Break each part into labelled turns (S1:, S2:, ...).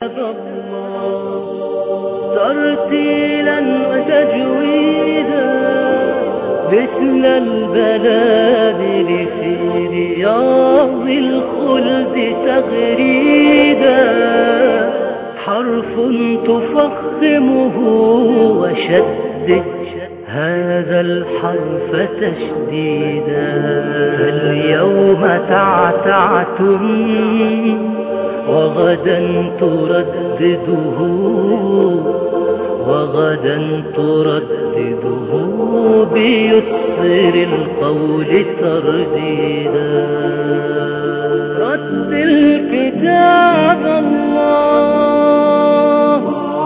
S1: ترتيلا وتجويدا مثل البلادل في رياض الخلد تغريدا حرف تفخمه وشدد هذا الحرف تشديدا فاليوم تعتعتم وغدا تردده وغدا تردده بيسر القول ترديدا رتل كتاب الله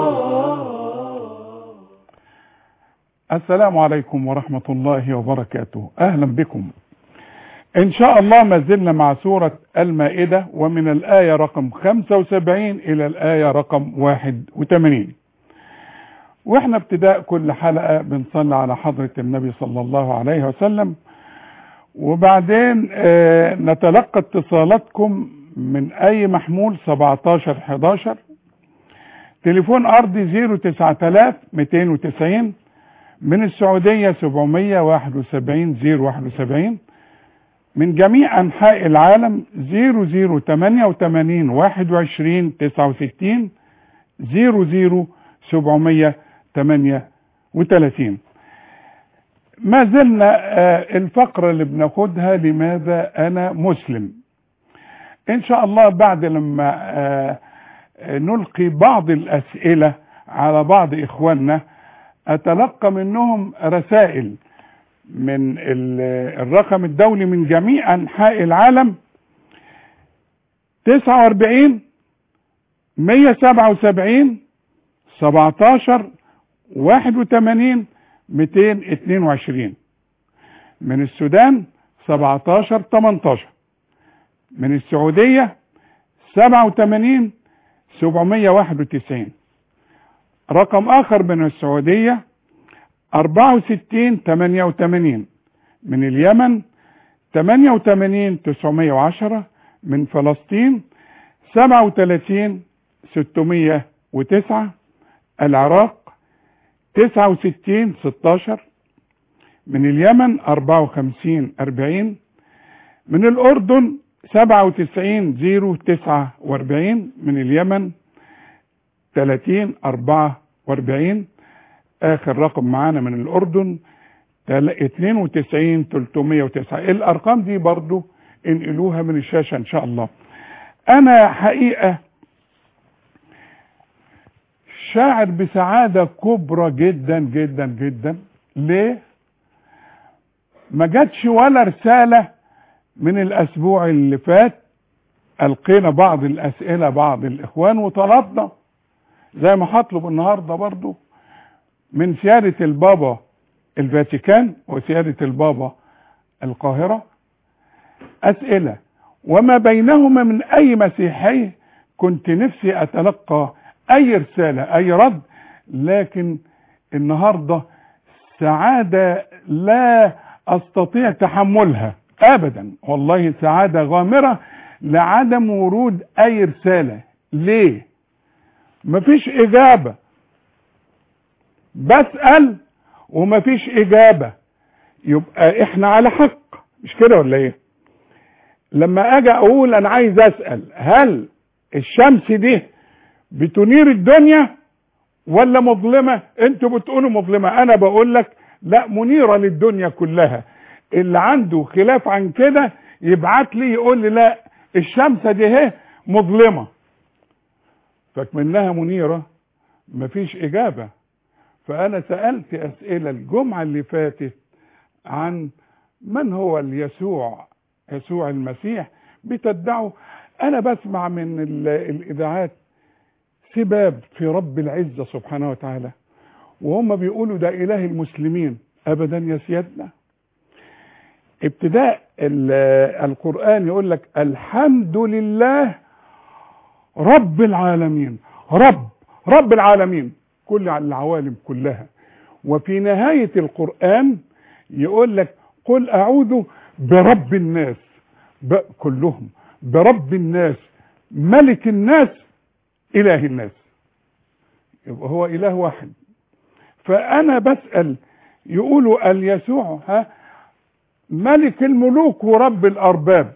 S2: السلام عليكم ورحمة الله وبركاته أهلا بكم إن شاء الله ما زلنا مع سورة المائدة ومن الآية رقم 75 إلى الآية رقم 81 وإحنا ابتداء كل حلقة بنصلي على حضرة النبي صلى الله عليه وسلم وبعدين آه نتلقى اتصالاتكم من أي محمول 17 11 تليفون أرضي 09000 290 من السعودية 771 071 من جميع أنحاء العالم 0088 21 69 00 738 ما زلنا آه، الفقرة اللي بناخدها لماذا أنا مسلم إن شاء الله بعد لما آه، آه، نلقي بعض الأسئلة على بعض إخواننا أتلقى منهم رسائل من ال- الرقم الدولي من جميع أنحاء العالم 49 177 17 81 222 من السودان 17 18 من السعودية 87 791 رقم آخر من السعودية 64 88 من اليمن 88 910 من فلسطين 37 609 العراق 69 16 من اليمن 54 40 من الأردن 97 049 من اليمن 30 44 آخر رقم معانا من الأردن تل- 92 309 الأرقام دي برضو انقلوها من الشاشة إن شاء الله أنا حقيقة شاعر بسعادة كبرى جدا جدا جدا ليه ما جاتش ولا رسالة من الأسبوع اللي فات ألقينا بعض الأسئلة بعض الإخوان وطلبنا زي ما هطلب النهاردة برضو من سيادة البابا الفاتيكان وسيادة البابا القاهرة أسئلة وما بينهما من أي مسيحي كنت نفسي أتلقى أي رسالة أي رد لكن النهاردة سعادة لا أستطيع تحملها أبدا والله سعادة غامرة لعدم ورود أي رسالة ليه مفيش إجابة بسأل ومفيش إجابة يبقى إحنا على حق مش كده ولا إيه لما أجي أقول أنا عايز أسأل هل الشمس دي بتنير الدنيا ولا مظلمة انتوا بتقولوا مظلمة انا بقول لك لا منيرة للدنيا كلها اللي عنده خلاف عن كده يبعت لي يقول لي لا الشمس دي اهي مظلمة فكمنها منيرة مفيش اجابة فانا سألت اسئلة الجمعة اللي فاتت عن من هو اليسوع يسوع المسيح بتدعوا انا بسمع من ال- الاذاعات سباب في رب العزة سبحانه وتعالى وهم بيقولوا ده إله المسلمين أبدا يا سيادنا ابتداء ال- القرآن يقول لك الحمد لله رب العالمين رب رب العالمين كل العوالم كلها وفي نهاية القرآن يقول لك قل أعوذ برب الناس ب- كلهم برب الناس ملك الناس اله الناس يبقى هو اله واحد فانا بسأل يقولوا اليسوع ها ملك الملوك ورب الارباب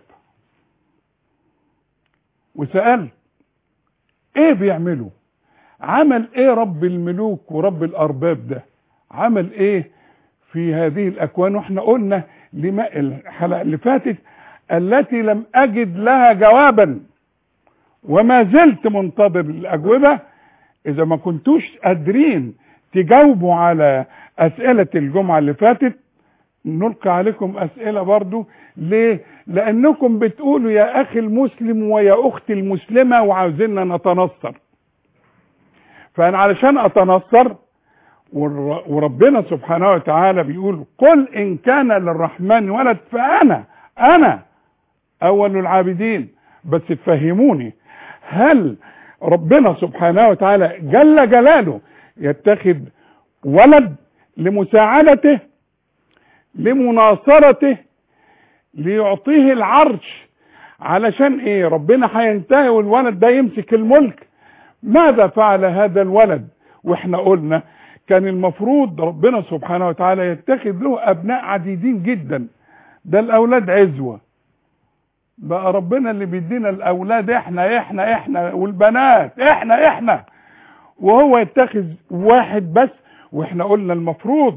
S2: وسألت ايه بيعملوا عمل ايه رب الملوك ورب الارباب ده عمل ايه في هذه الاكوان واحنا قلنا لما الحلقه اللي فاتت التي لم اجد لها جوابا وما زلت منتظر الاجوبه اذا ما كنتوش قادرين تجاوبوا على اسئله الجمعه اللي فاتت نلقي عليكم اسئله برضو ليه لانكم بتقولوا يا اخي المسلم ويا اختي المسلمه وعاوزيننا نتنصر فانا علشان اتنصر والر- وربنا سبحانه وتعالى بيقول قل ان كان للرحمن ولد فانا انا اول العابدين بس تفهموني هل ربنا سبحانه وتعالى جل جلاله يتخذ ولد لمساعدته لمناصرته ليعطيه العرش علشان ايه ربنا هينتهي والولد ده يمسك الملك ماذا فعل هذا الولد واحنا قلنا كان المفروض ربنا سبحانه وتعالى يتخذ له ابناء عديدين جدا ده الاولاد عزوة بقى ربنا اللي بيدينا الاولاد احنا احنا احنا والبنات احنا احنا وهو يتخذ واحد بس واحنا قلنا المفروض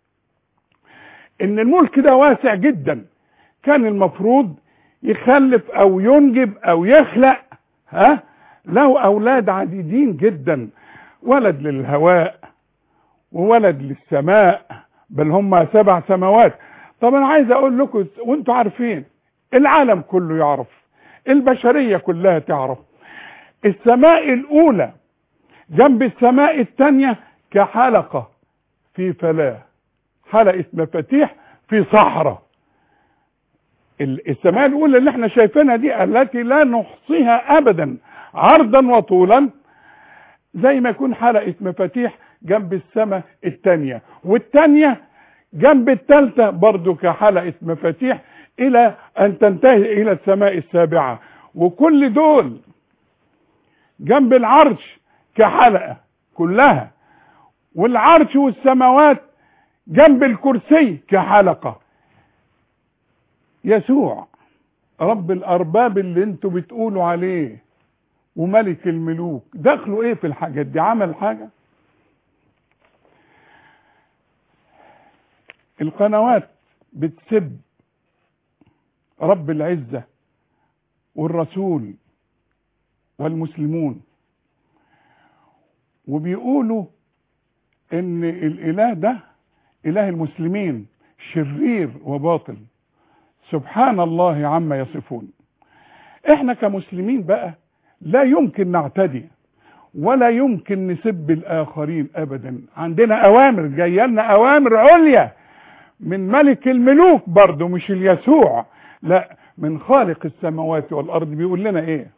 S2: ان الملك ده واسع جدا كان المفروض يخلف او ينجب او يخلق ها له اولاد عديدين جدا ولد للهواء وولد للسماء بل هم سبع سماوات طب انا عايز اقول لكم وانتوا عارفين العالم كله يعرف البشرية كلها تعرف السماء الاولى جنب السماء الثانية كحلقة في فلاة حلقة مفاتيح في صحراء ال- السماء الاولى اللي احنا شايفينها دي التي لا نحصيها ابدا عرضا وطولا زي ما يكون حلقة مفاتيح جنب السماء التانية والتانية جنب التالتة برضو كحلقة مفاتيح الى ان تنتهي الى السماء السابعة وكل دول جنب العرش كحلقة كلها والعرش والسماوات جنب الكرسي كحلقة يسوع رب الارباب اللي انتوا بتقولوا عليه وملك الملوك دخلوا ايه في الحاجات دي عمل حاجة القنوات بتسب رب العزة والرسول والمسلمون وبيقولوا ان الاله ده اله المسلمين شرير وباطل سبحان الله عما يصفون احنا كمسلمين بقى لا يمكن نعتدي ولا يمكن نسب الاخرين ابدا عندنا اوامر جايه لنا اوامر عليا من ملك الملوك برضه مش اليسوع لا من خالق السماوات والارض بيقول لنا ايه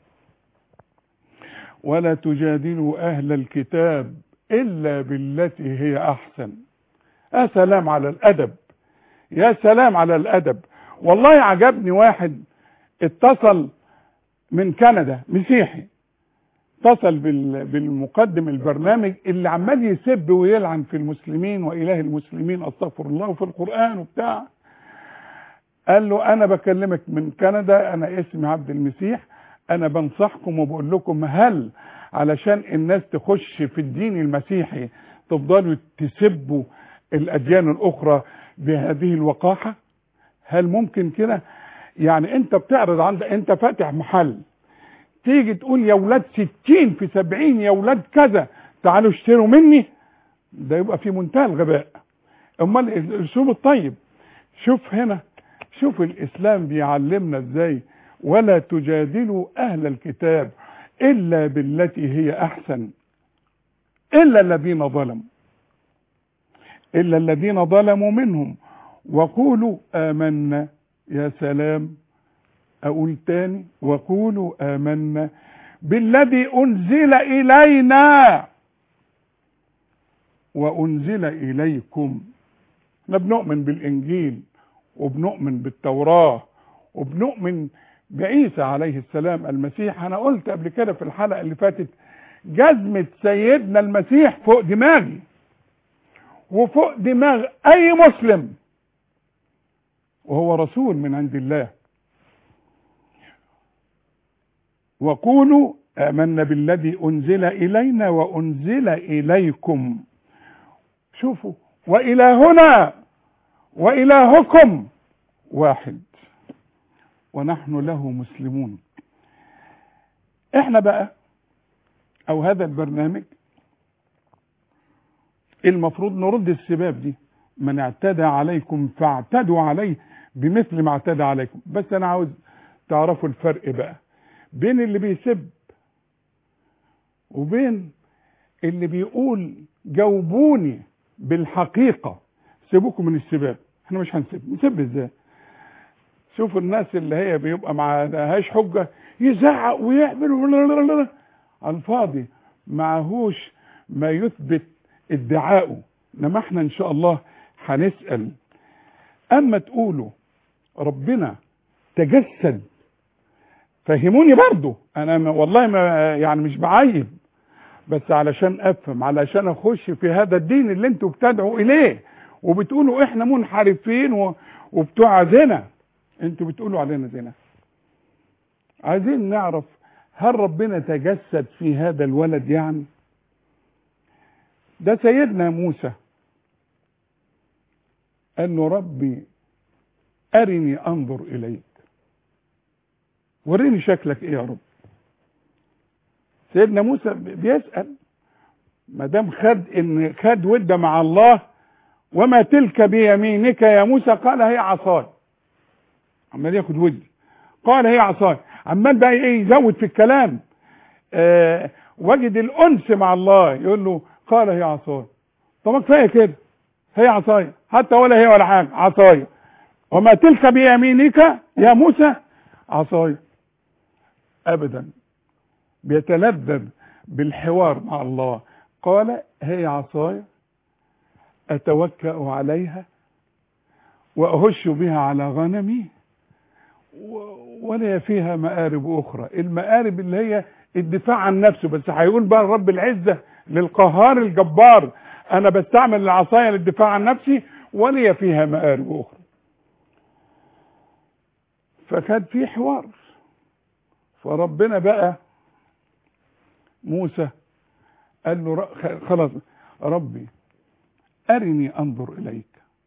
S2: ولا تجادلوا اهل الكتاب الا بالتي هي احسن يا سلام على الادب يا سلام على الادب والله عجبني واحد اتصل من كندا مسيحي اتصل بال- بالمقدم البرنامج اللي عمال يسب ويلعن في المسلمين واله المسلمين استغفر الله وفي القران وبتاع قال له انا بكلمك من كندا انا اسمي عبد المسيح انا بنصحكم وبقول لكم هل علشان الناس تخش في الدين المسيحي تفضلوا تسبوا الاديان الاخرى بهذه الوقاحه هل ممكن كده يعني انت بتعرض عند انت فاتح محل تيجي تقول يا ولاد ستين في سبعين يا ولاد كذا تعالوا اشتروا مني ده يبقى في منتهى الغباء امال الاسلوب الطيب شوف هنا شوف الاسلام بيعلمنا ازاي ولا تجادلوا اهل الكتاب الا بالتي هي احسن الا الذين ظلموا الا الذين ظلموا منهم وقولوا امنا يا سلام اقول تاني وقولوا امنا بالذي انزل الينا وانزل اليكم احنا بنؤمن بالانجيل وبنؤمن بالتوراه وبنؤمن بعيسى عليه السلام المسيح انا قلت قبل كده في الحلقه اللي فاتت جزمة سيدنا المسيح فوق دماغي وفوق دماغ اي مسلم وهو رسول من عند الله وقولوا آمنا بالذي أنزل إلينا وأنزل إليكم شوفوا وإلهنا وإلهكم واحد ونحن له مسلمون احنا بقى او هذا البرنامج المفروض نرد السباب دي من اعتدى عليكم فاعتدوا عليه بمثل ما اعتدى عليكم بس انا عاوز تعرفوا الفرق بقى بين اللي بيسب وبين اللي بيقول جاوبوني بالحقيقة سيبوكم من السباب احنا مش هنسب نسب ازاي شوفوا الناس اللي هي بيبقى معهاش حجة يزعق ويعمل على الفاضي معهوش ما يثبت ادعائه انما احنا ان شاء الله هنسأل اما تقولوا ربنا تجسد فهموني برضو انا ما والله ما يعني مش بعيب بس علشان افهم علشان اخش في هذا الدين اللي انتوا بتدعوا اليه وبتقولوا احنا منحرفين و... وبتوع زنا انتوا بتقولوا علينا زنا عايزين نعرف هل ربنا تجسد في هذا الولد يعني ده سيدنا موسى قال له ربي ارني انظر اليك وريني شكلك ايه يا رب سيدنا موسى بيسأل ما دام خد ان خد ودة مع الله وما تلك بيمينك يا موسى قال هي عصاي عمال ياخد ودي قال هي عصاي عمال بقى ايه يزود في الكلام آه وجد الانس مع الله يقول له قال هي عصاي طب كفايه كده هي عصاي حتى ولا هي ولا حاجه عصاي وما تلك بيمينك يا موسى عصاي ابدا بيتلذذ بالحوار مع الله قال هي عصاي اتوكا عليها واهش بها على غنمي ولا فيها مآرب اخرى المآرب اللي هي الدفاع عن نفسه بس هيقول بقى رب العزة للقهار الجبار انا بستعمل العصاية للدفاع عن نفسي ولي فيها مآرب اخرى فكان في حوار فربنا بقى موسى قال له خلاص ربي أرني أنظر إليك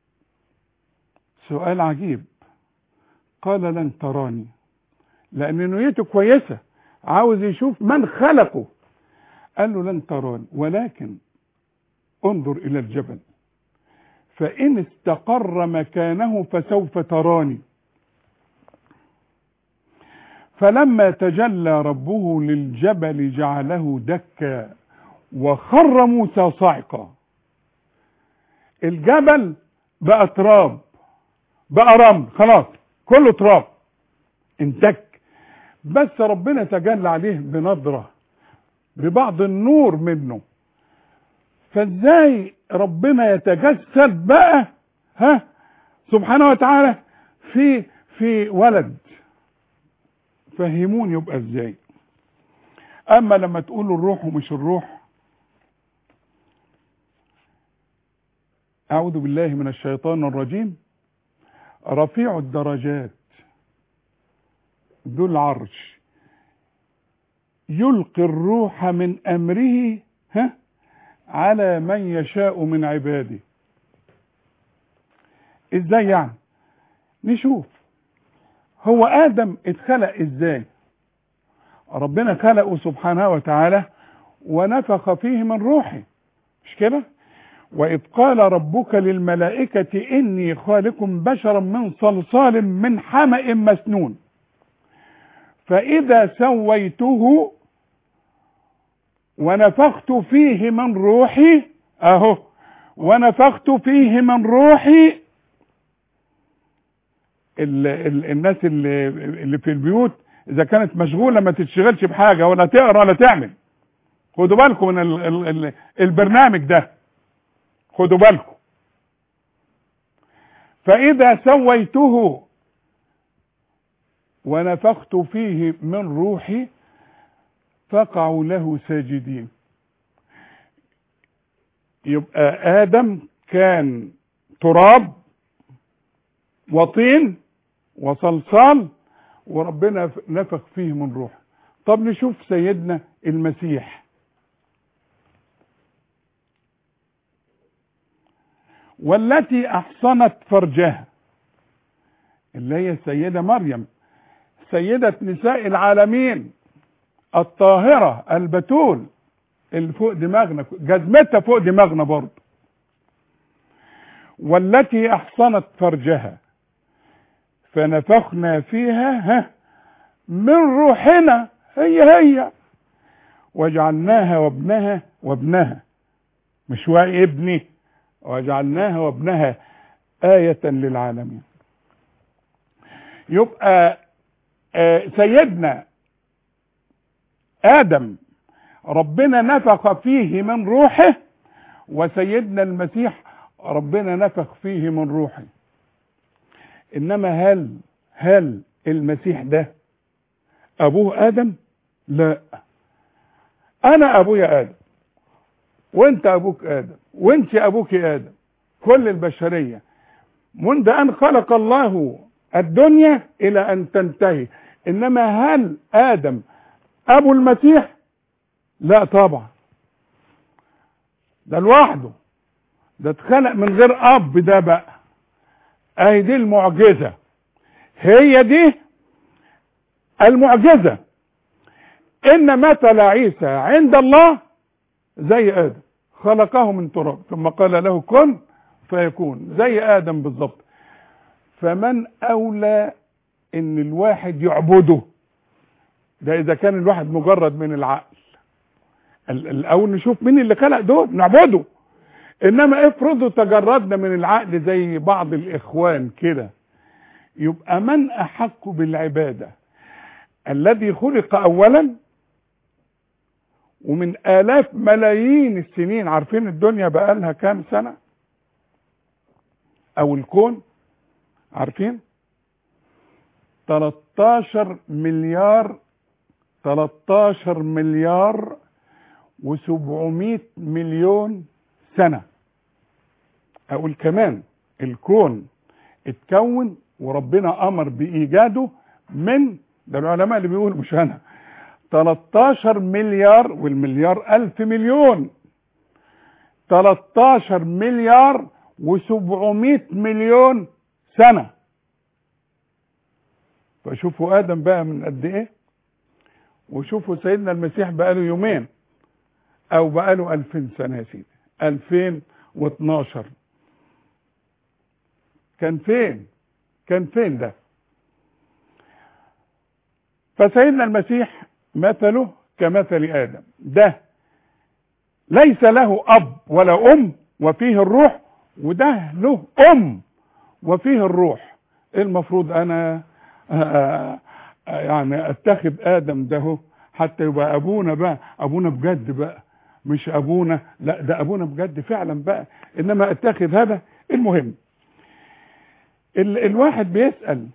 S2: سؤال عجيب قال لن تراني لأن نيته كويسة عاوز يشوف من خلقه قال له لن تراني ولكن انظر إلى الجبل فإن استقر مكانه فسوف تراني فلما تجلى ربه للجبل جعله دكا وخر موسى صعقا الجبل بقى تراب بقى رمل خلاص كله تراب انتك بس ربنا تجلى عليه بنظرة ببعض النور منه فازاي ربنا يتجسد بقى ها سبحانه وتعالى في في ولد فهموني يبقى ازاي اما لما تقولوا الروح ومش الروح اعوذ بالله من الشيطان الرجيم رفيع الدرجات ذو العرش يلقي الروح من امره ها على من يشاء من عباده ازاي يعني نشوف هو ادم اتخلق ازاي ربنا خلقه سبحانه وتعالى ونفخ فيه من روحه مش كده واذ قال ربك للملائكة اني خالق بشرا من صلصال من حمأ مسنون فاذا سويته ونفخت فيه من روحي اهو ونفخت فيه من روحي ال ال الناس اللي, اللي في البيوت اذا كانت مشغوله ما تشتغلش بحاجه ولا تقرا ولا تعمل خدوا بالكم من ال ال ال البرنامج ده خدوا بالكم فاذا سويته ونفخت فيه من روحي فقعوا له ساجدين يبقى آدم كان تراب وطين وصلصال وربنا نفخ فيه من روحه طب نشوف سيدنا المسيح والتي احصنت فرجها اللي هي السيده مريم سيده نساء العالمين الطاهره البتول اللي فوق دماغنا جزمتها فوق دماغنا برضه والتي احصنت فرجها فنفخنا فيها ها من روحنا هي هي وجعلناها وابنها وابنها مش واقي ابني وجعلناها وابنها آية للعالمين يبقى آه سيدنا آدم ربنا نفخ فيه من روحه وسيدنا المسيح ربنا نفخ فيه من روحه انما هل هل المسيح ده ابوه ادم لا انا ابويا ادم وانت ابوك ادم وانت ابوك ادم كل البشريه منذ ان خلق الله الدنيا الى ان تنتهي انما هل ادم ابو المسيح لا طبعا ده لوحده ده اتخلق من غير اب ده بقى اهي دي المعجزه هي دي المعجزه ان مثل عيسى عند الله زي ادم خلقه من تراب ثم قال له كن فيكون زي ادم بالظبط فمن اولى ان الواحد يعبده ده اذا كان الواحد مجرد من العقل الاول نشوف مين اللي خلق دول نعبده انما افرضوا تجردنا من العقل زي بعض الاخوان كده يبقى من احق بالعباده الذي خلق اولا ومن الاف ملايين السنين عارفين الدنيا بقى لها كام سنه او الكون عارفين 13 مليار 13 مليار و700 مليون سنه اقول كمان الكون اتكون وربنا امر بايجاده من ده العلماء اللي بيقولوا مش انا 13 مليار والمليار ألف مليون 13 مليار و700 مليون سنة فشوفوا آدم بقى من قد إيه وشوفوا سيدنا المسيح بقى له يومين أو بقى له 2000 سنة يا سيدي 2012 كان فين كان فين ده فسيدنا المسيح مثله كمثل آدم ده ليس له أب ولا أم وفيه الروح وده له أم وفيه الروح المفروض أنا يعني أتخذ آدم ده حتى يبقى أبونا بقى أبونا بجد بقى مش أبونا لا ده أبونا بجد فعلا بقى إنما أتخذ هذا المهم ال الواحد بيسأل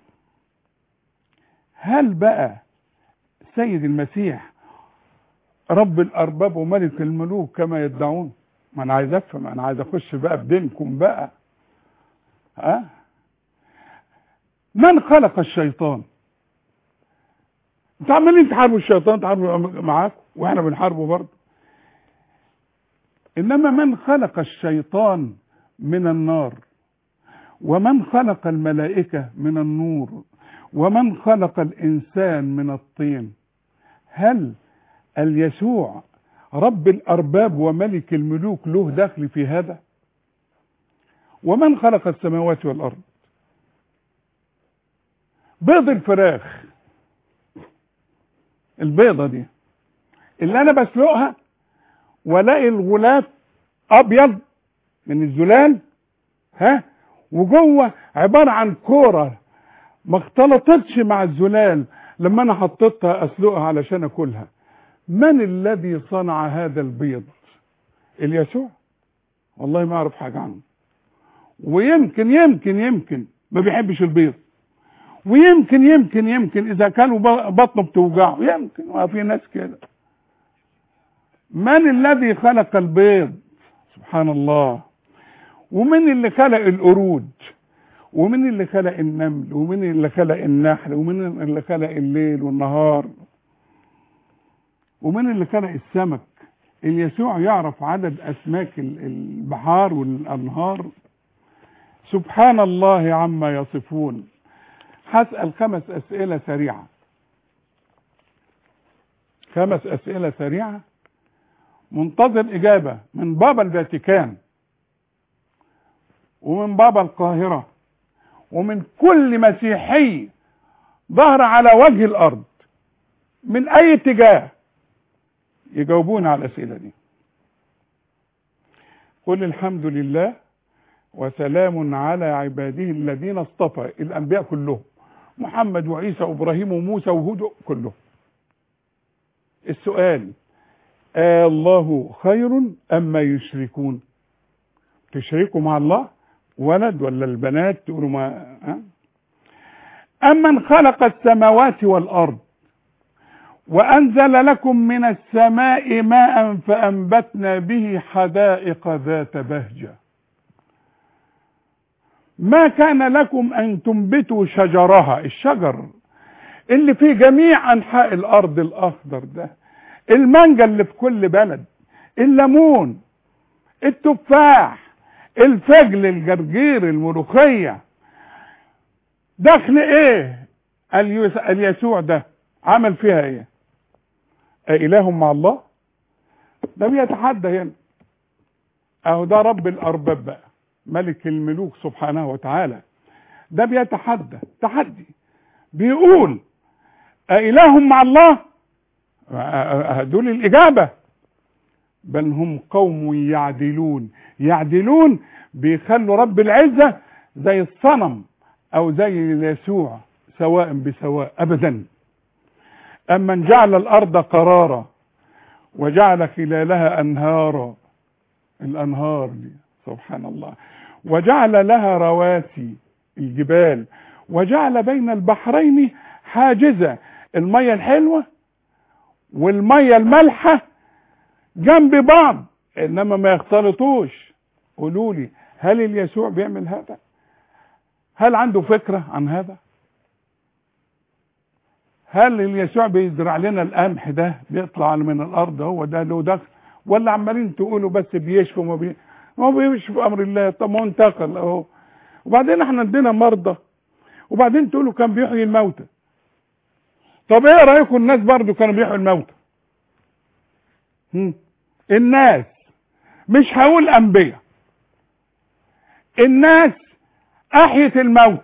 S2: هل بقى سيد المسيح رب الارباب وملك الملوك كما يدعون ما انا عايز افهم انا عايز اخش بقى بدينكم بقى ها من خلق الشيطان انتوا عمالين تحاربوا الشيطان تحاربوا معاكم واحنا بنحاربه برضه انما من خلق الشيطان من النار ومن خلق الملائكه من النور ومن خلق الانسان من الطين هل اليسوع رب الارباب وملك الملوك له دخل في هذا ومن خلق السماوات والارض بيض الفراخ البيضه دي اللي انا بسلقها والاقي الغلاف ابيض من الزلال ها وجوه عباره عن كوره ما اختلطتش مع الزلال لما انا حطيتها اسلقها علشان اكلها من الذي صنع هذا البيض اليسوع والله ما اعرف حاجه عنه ويمكن يمكن يمكن ما بيحبش البيض ويمكن يمكن يمكن اذا كانوا بطنه بتوجعه يمكن ما في ناس كده من الذي خلق البيض سبحان الله ومن اللي خلق القرود ومن اللي خلق النمل ومن اللي خلق النحل ومن اللي خلق الليل والنهار ومن اللي خلق السمك اليسوع يعرف عدد اسماك ال- البحار والانهار سبحان الله عما يصفون هسأل خمس اسئلة سريعة خمس اسئلة سريعة منتظر اجابة من بابا الفاتيكان ومن بابا القاهرة ومن كل مسيحي ظهر على وجه الارض من اي اتجاه يجاوبون على الاسئله دي قل الحمد لله وسلام على عباده الذين اصطفى الانبياء كلهم محمد وعيسى وابراهيم وموسى وهود كلهم السؤال آه الله خير اما يشركون تشركوا مع الله ولد ولا البنات تقولوا ما ها؟ أمن خلق السماوات والأرض وأنزل لكم من السماء ماء فأنبتنا به حدائق ذات بهجة ما كان لكم أن تنبتوا شجرها الشجر اللي في جميع أنحاء الأرض الأخضر ده المانجا اللي في كل بلد الليمون التفاح الفجل الجرجير الملوخية دخل ايه اليس- اليسوع ده عمل فيها ايه أإله مع الله ده بيتحدى هنا اهو ده رب الارباب بقى ملك الملوك سبحانه وتعالى ده بيتحدى تحدي بيقول أإله مع الله آه، دول الإجابة بل هم قوم يعدلون يعدلون بيخلوا رب العزة زي الصنم او زي يسوع سواء بسواء ابدا امن جعل الارض قرارا وجعل خلالها انهارا الانهار دي سبحان الله وجعل لها رواسي الجبال وجعل بين البحرين حاجزة المية الحلوة والمية المالحة جنب بعض انما ما يختلطوش قولوا لي هل اليسوع بيعمل هذا هل عنده فكرة عن هذا هل اليسوع بيزرع لنا القمح ده بيطلع من الارض هو ده له دخل ولا عمالين تقولوا بس بيشفوا ما بي ما بيشفوا بامر الله طب ما هو انتقل اهو وبعدين احنا عندنا مرضى وبعدين تقولوا كان بيحيي الموتى طب ايه رايكم الناس برضو كانوا بيحيوا الموتى هم؟ الناس مش هقول انبياء الناس احيت الموت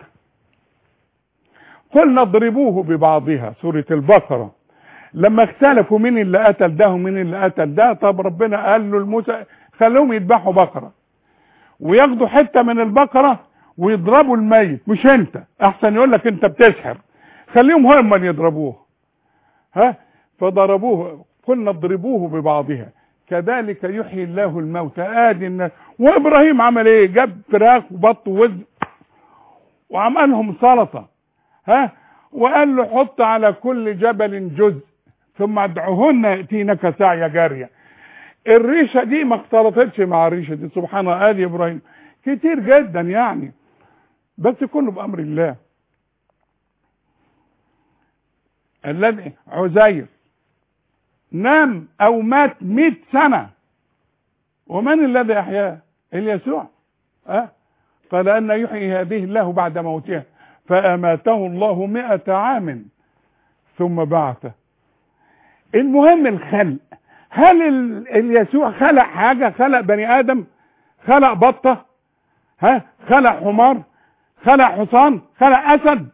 S2: قلنا اضربوه ببعضها سورة البقرة لما اختلفوا مين اللي قتل ده ومين اللي قتل ده طب ربنا قال له لموسى خلوهم يذبحوا بقرة وياخدوا حتة من البقرة ويضربوا الميت مش انت احسن يقول لك انت بتسحر خليهم هم اللي يضربوه ها فضربوه قلنا اضربوه ببعضها كذلك يحيي الله الموتى ادي الناس وابراهيم عمل ايه جاب فراخ وبط ووز وعملهم سلطه ها وقال له حط على كل جبل جزء ثم ادعوهن ياتينك سعي جاريه الريشه دي ما اختلطتش مع الريشه دي سبحان الله ادي ابراهيم كتير جدا يعني بس كله بامر الله الذي عزير نام او مات مئة سنة ومن الذي احياه اليسوع أه؟ قال ان يحيي هذه الله بعد موتها فاماته الله مئة عام ثم بعثه المهم الخلق هل ال- اليسوع خلق حاجة خلق بني ادم خلق بطة ها خلق حمار خلق حصان خلق اسد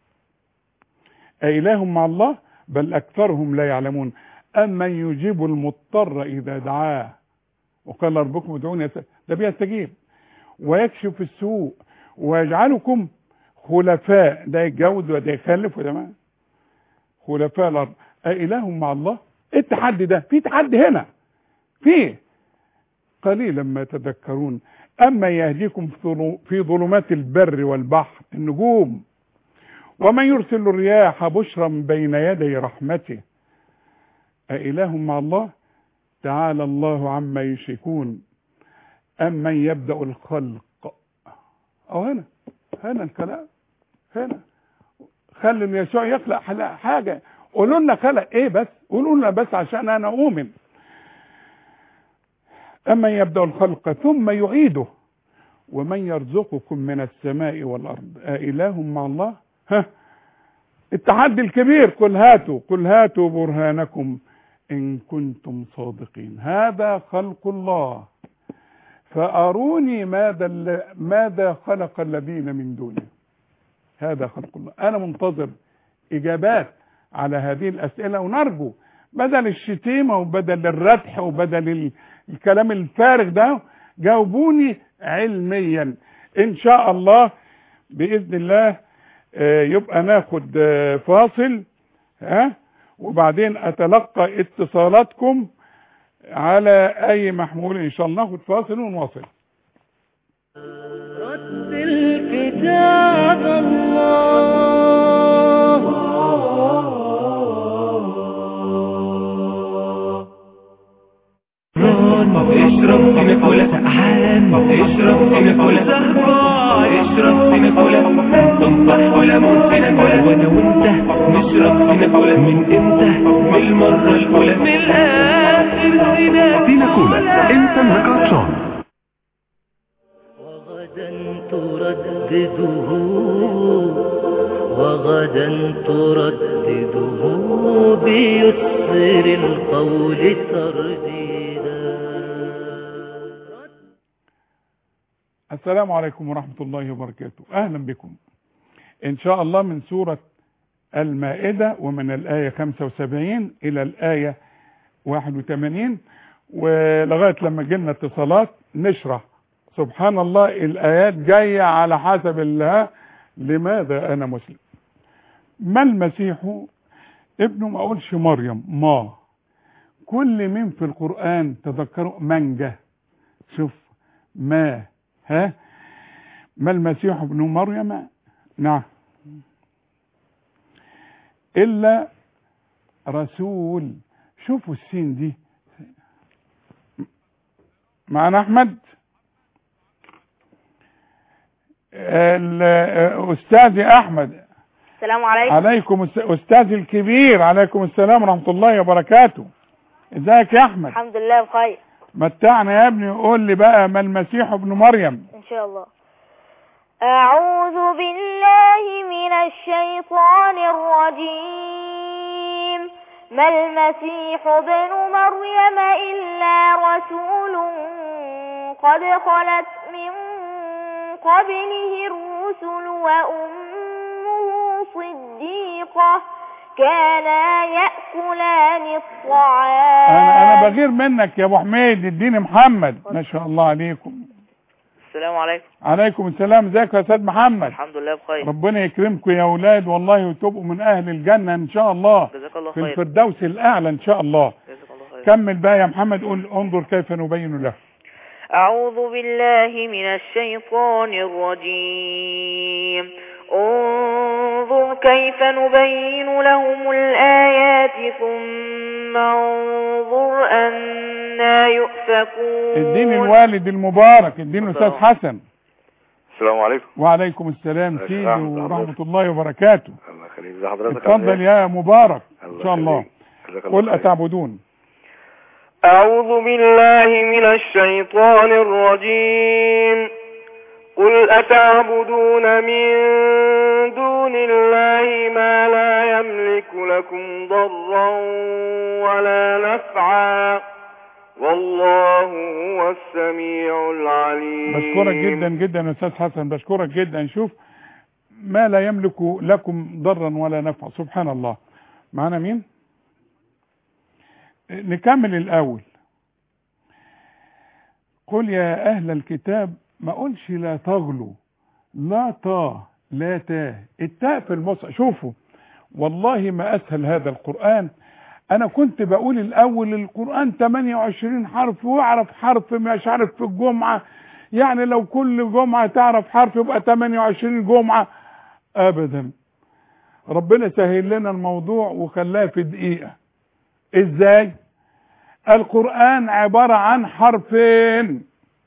S2: أإله مع الله بل أكثرهم لا يعلمون أمن يجيب المضطر إذا دعاه وقال ربكم ادعوني أس- ده بيستجيب ويكشف السوء ويجعلكم خلفاء ده يتجوز وده يخلف وده ما خلفاء الأرض أإله مع الله إيه التحدي ده في تحدي هنا في قليلا ما تذكرون أما يهديكم في ظلو- في ظلمات البر والبحر النجوم ومن يرسل الرياح بشرا بين يدي رحمته أإله مع الله تعالى الله عما يشركون أمن يبدأ الخلق أو هنا هنا الكلام هنا خلي يسوع يخلق حلا- حاجة قولوا لنا خلق ايه بس قولوا لنا بس عشان انا اؤمن أمن يبدأ الخلق ثم يعيده ومن يرزقكم من السماء والأرض أإله مع الله ها التحدي الكبير قل هاتوا قل هاتوا برهانكم إن كنتم صادقين هذا خلق الله فأروني ماذا ال- ماذا خلق الذين من دونه هذا خلق الله أنا منتظر إجابات على هذه الأسئلة ونرجو بدل الشتيمة وبدل الردح وبدل ال- الكلام الفارغ ده جاوبوني علميا إن شاء الله بإذن الله آه، يبقى ناخد آه، فاصل ها وبعدين أتلقى اتصالاتكم على أي محمول إن شاء الله ناخد فاصل ونواصل
S1: رتل كتاب الله
S3: اشرب في مقولة سقعان اشرب في مقولة سهران اشرب في مقولة تنطح ولا مرسلة وانا وانت نشرب في مقولة من امتى من المرة الاولى من الاخر سنة
S4: سيناكولا انت عطشان
S1: وغدا تردده وغدا تردده بيسر القول ترديدا
S2: السلام عليكم ورحمة الله وبركاته أهلا بكم إن شاء الله من سورة المائدة ومن الآية 75 إلى الآية 81 ولغاية لما جينا اتصالات نشرح سبحان الله الآيات جاية على حسب الله لماذا أنا مسلم ما المسيح ابنه ما أقولش مريم ما كل من في القرآن تذكروا من جه شوف ما ها ما المسيح ابن مريم نعم إلا رسول شوفوا السين دي معنا أحمد ال- أستاذي أحمد
S5: السلام عليكم
S2: عليكم الس... أستاذي الكبير عليكم السلام ورحمة الله وبركاته ازيك يا أحمد
S5: الحمد لله بخير
S2: متعنا يا ابني وقول لي بقى ما المسيح ابن مريم
S5: ان شاء الله اعوذ بالله من الشيطان الرجيم ما المسيح ابن مريم الا رسول قد خلت من قبله الرسل وامه صديقه كانا ياكلان الطعام
S2: انا انا بغير منك يا ابو حميد اديني محمد ما شاء الله عليكم
S6: السلام عليكم
S2: عليكم السلام ازيك يا استاذ محمد
S6: الحمد لله بخير
S2: ربنا يكرمكم يا اولاد والله وتبقوا من اهل الجنه ان شاء الله
S6: جزاك الله
S2: في
S6: خير
S2: الفردوس الاعلى ان شاء الله
S6: جزاك الله خير
S2: كمل بقى يا محمد قول انظر كيف نبين له
S6: أعوذ بالله من الشيطان الرجيم انظر كيف نبين لهم الآيات ثم انظر أنا يؤفكون
S2: اديني الوالد المبارك اديني الاستاذ حسن
S7: السلام عليكم
S2: وعليكم السلام
S7: يا
S2: سيدي
S7: شيخ أحمد
S2: ورحمه الله وبركاته
S7: الله يخليك ازي حضرتك
S2: اتفضل يا مبارك ان شاء الله
S7: الله
S2: قل اتعبدون
S8: أعوذ بالله من الشيطان الرجيم قل أتعبدون من دون الله ما لا يملك لكم ضرا ولا نفعا والله هو السميع العليم
S2: بشكرك جدا جدا يا استاذ حسن بشكرك جدا شوف ما لا يملك لكم ضرا ولا نفع سبحان الله معانا مين نكمل الاول قل يا اهل الكتاب ما قلش لا تغلوا لا تا لا تا التاء في المصحف شوفوا والله ما اسهل هذا القران انا كنت بقول الاول القران 28 حرف واعرف حرف مش عارف في الجمعه يعني لو كل جمعه تعرف حرف يبقى 28 جمعه ابدا ربنا سهل لنا الموضوع وخلاه في دقيقه ازاي القرآن عبارة عن حرفين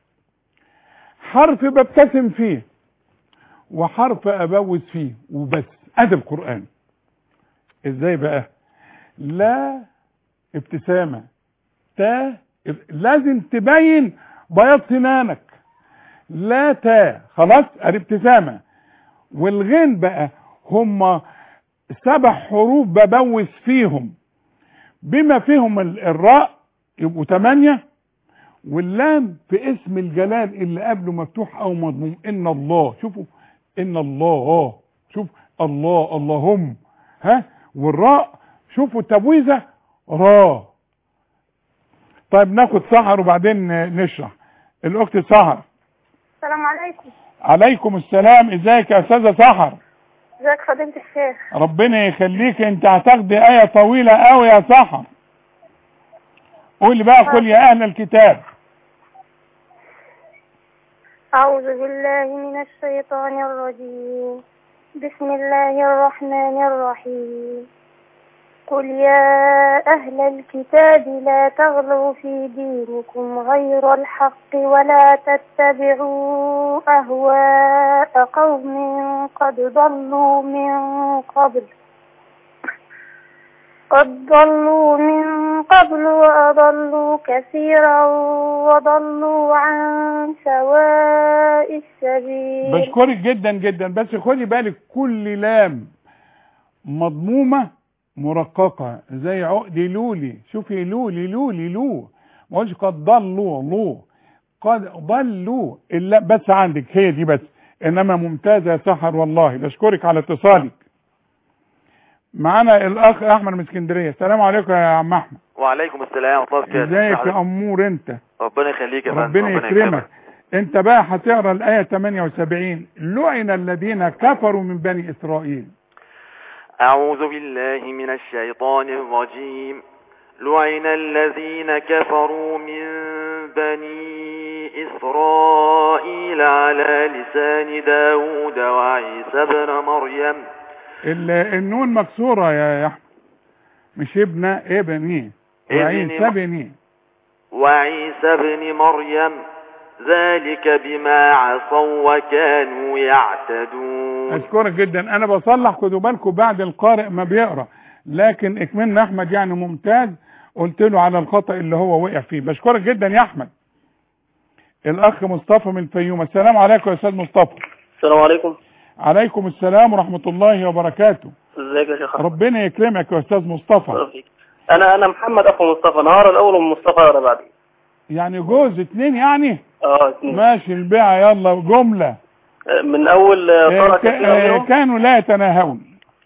S2: حرف ببتسم فيه وحرف ابوز فيه وبس ادي القرآن ازاي بقى لا ابتسامة تا لازم تبين بياض سنانك لا تا خلاص ادي ابتسامة والغين بقى هم سبع حروف ببوس فيهم بما فيهم ال- الراء يبقوا ثمانية واللام في اسم الجلال اللي قبله مفتوح او مضموم ان الله شوفوا ان الله شوف الله اللهم ها والراء شوفوا التبويزه را طيب ناخد سحر وبعدين نشرح الاخت سحر
S9: السلام عليكم
S2: عليكم السلام ازيك يا استاذه سحر
S9: ازيك فضيلة الشيخ
S2: ربنا يخليك انت هتاخدي ايه طويله قوي يا سحر قولي بقى قل يا اهل الكتاب
S9: أعوذ بالله من الشيطان الرجيم بسم الله الرحمن الرحيم قل يا أهل الكتاب لا تغلوا في دينكم غير الحق ولا تتبعوا أهواء قوم قد ضلوا من قبل قد ضلوا من قبل وأضلوا كثيرا وضلوا عن سواء السبيل
S2: بشكرك جدا جدا بس خدي بالك كل لام مضمومة مرققة زي عقد لولي شوفي لولي لولي لو ما قلتش قد ضلوا لو قد ضلوا إلا بس عندك هي دي بس انما ممتازة يا سحر والله بشكرك على اتصالك معانا الاخ احمد من اسكندريه السلام عليكم يا عم احمد
S7: وعليكم السلام ورحمه الله وبركاته
S2: ازيك يا امور انت
S7: ربنا يخليك يا فندم
S2: ربنا يكرمك انت بقى هتقرا الايه 78 لعن الذين كفروا من بني اسرائيل
S7: أعوذ بالله من الشيطان الرجيم لعن الذين كفروا من بني إسرائيل على لسان داود وعيسى بن مريم
S2: ال- النون مكسوره يا يا احمد مش ابن ابني
S7: ابن
S2: وعيسى
S7: م-
S2: بني
S7: وعيسى بن مريم ذلك بما عصوا وكانوا يعتدون
S2: اشكرك جدا انا بصلح خدوا بالكم بعد القارئ ما بيقرا لكن اكملنا احمد يعني ممتاز قلت له على الخطا اللي هو وقع فيه بشكرك جدا يا احمد الاخ مصطفى من الفيوم السلام عليكم يا استاذ مصطفى
S10: السلام عليكم
S2: عليكم السلام ورحمه الله وبركاته
S10: ازيك يا شيخ أحمد؟
S2: ربنا يكرمك يا استاذ مصطفى
S10: الله فيك. انا انا محمد اخو مصطفى نهار الاول ومصطفى ولا بعدي
S2: يعني جوز اتنين يعني
S10: اه اتنين.
S2: ماشي البيعة يلا جملة
S10: من اول
S2: آه،
S10: طرق
S2: ك- آه، كانوا لا يتناهون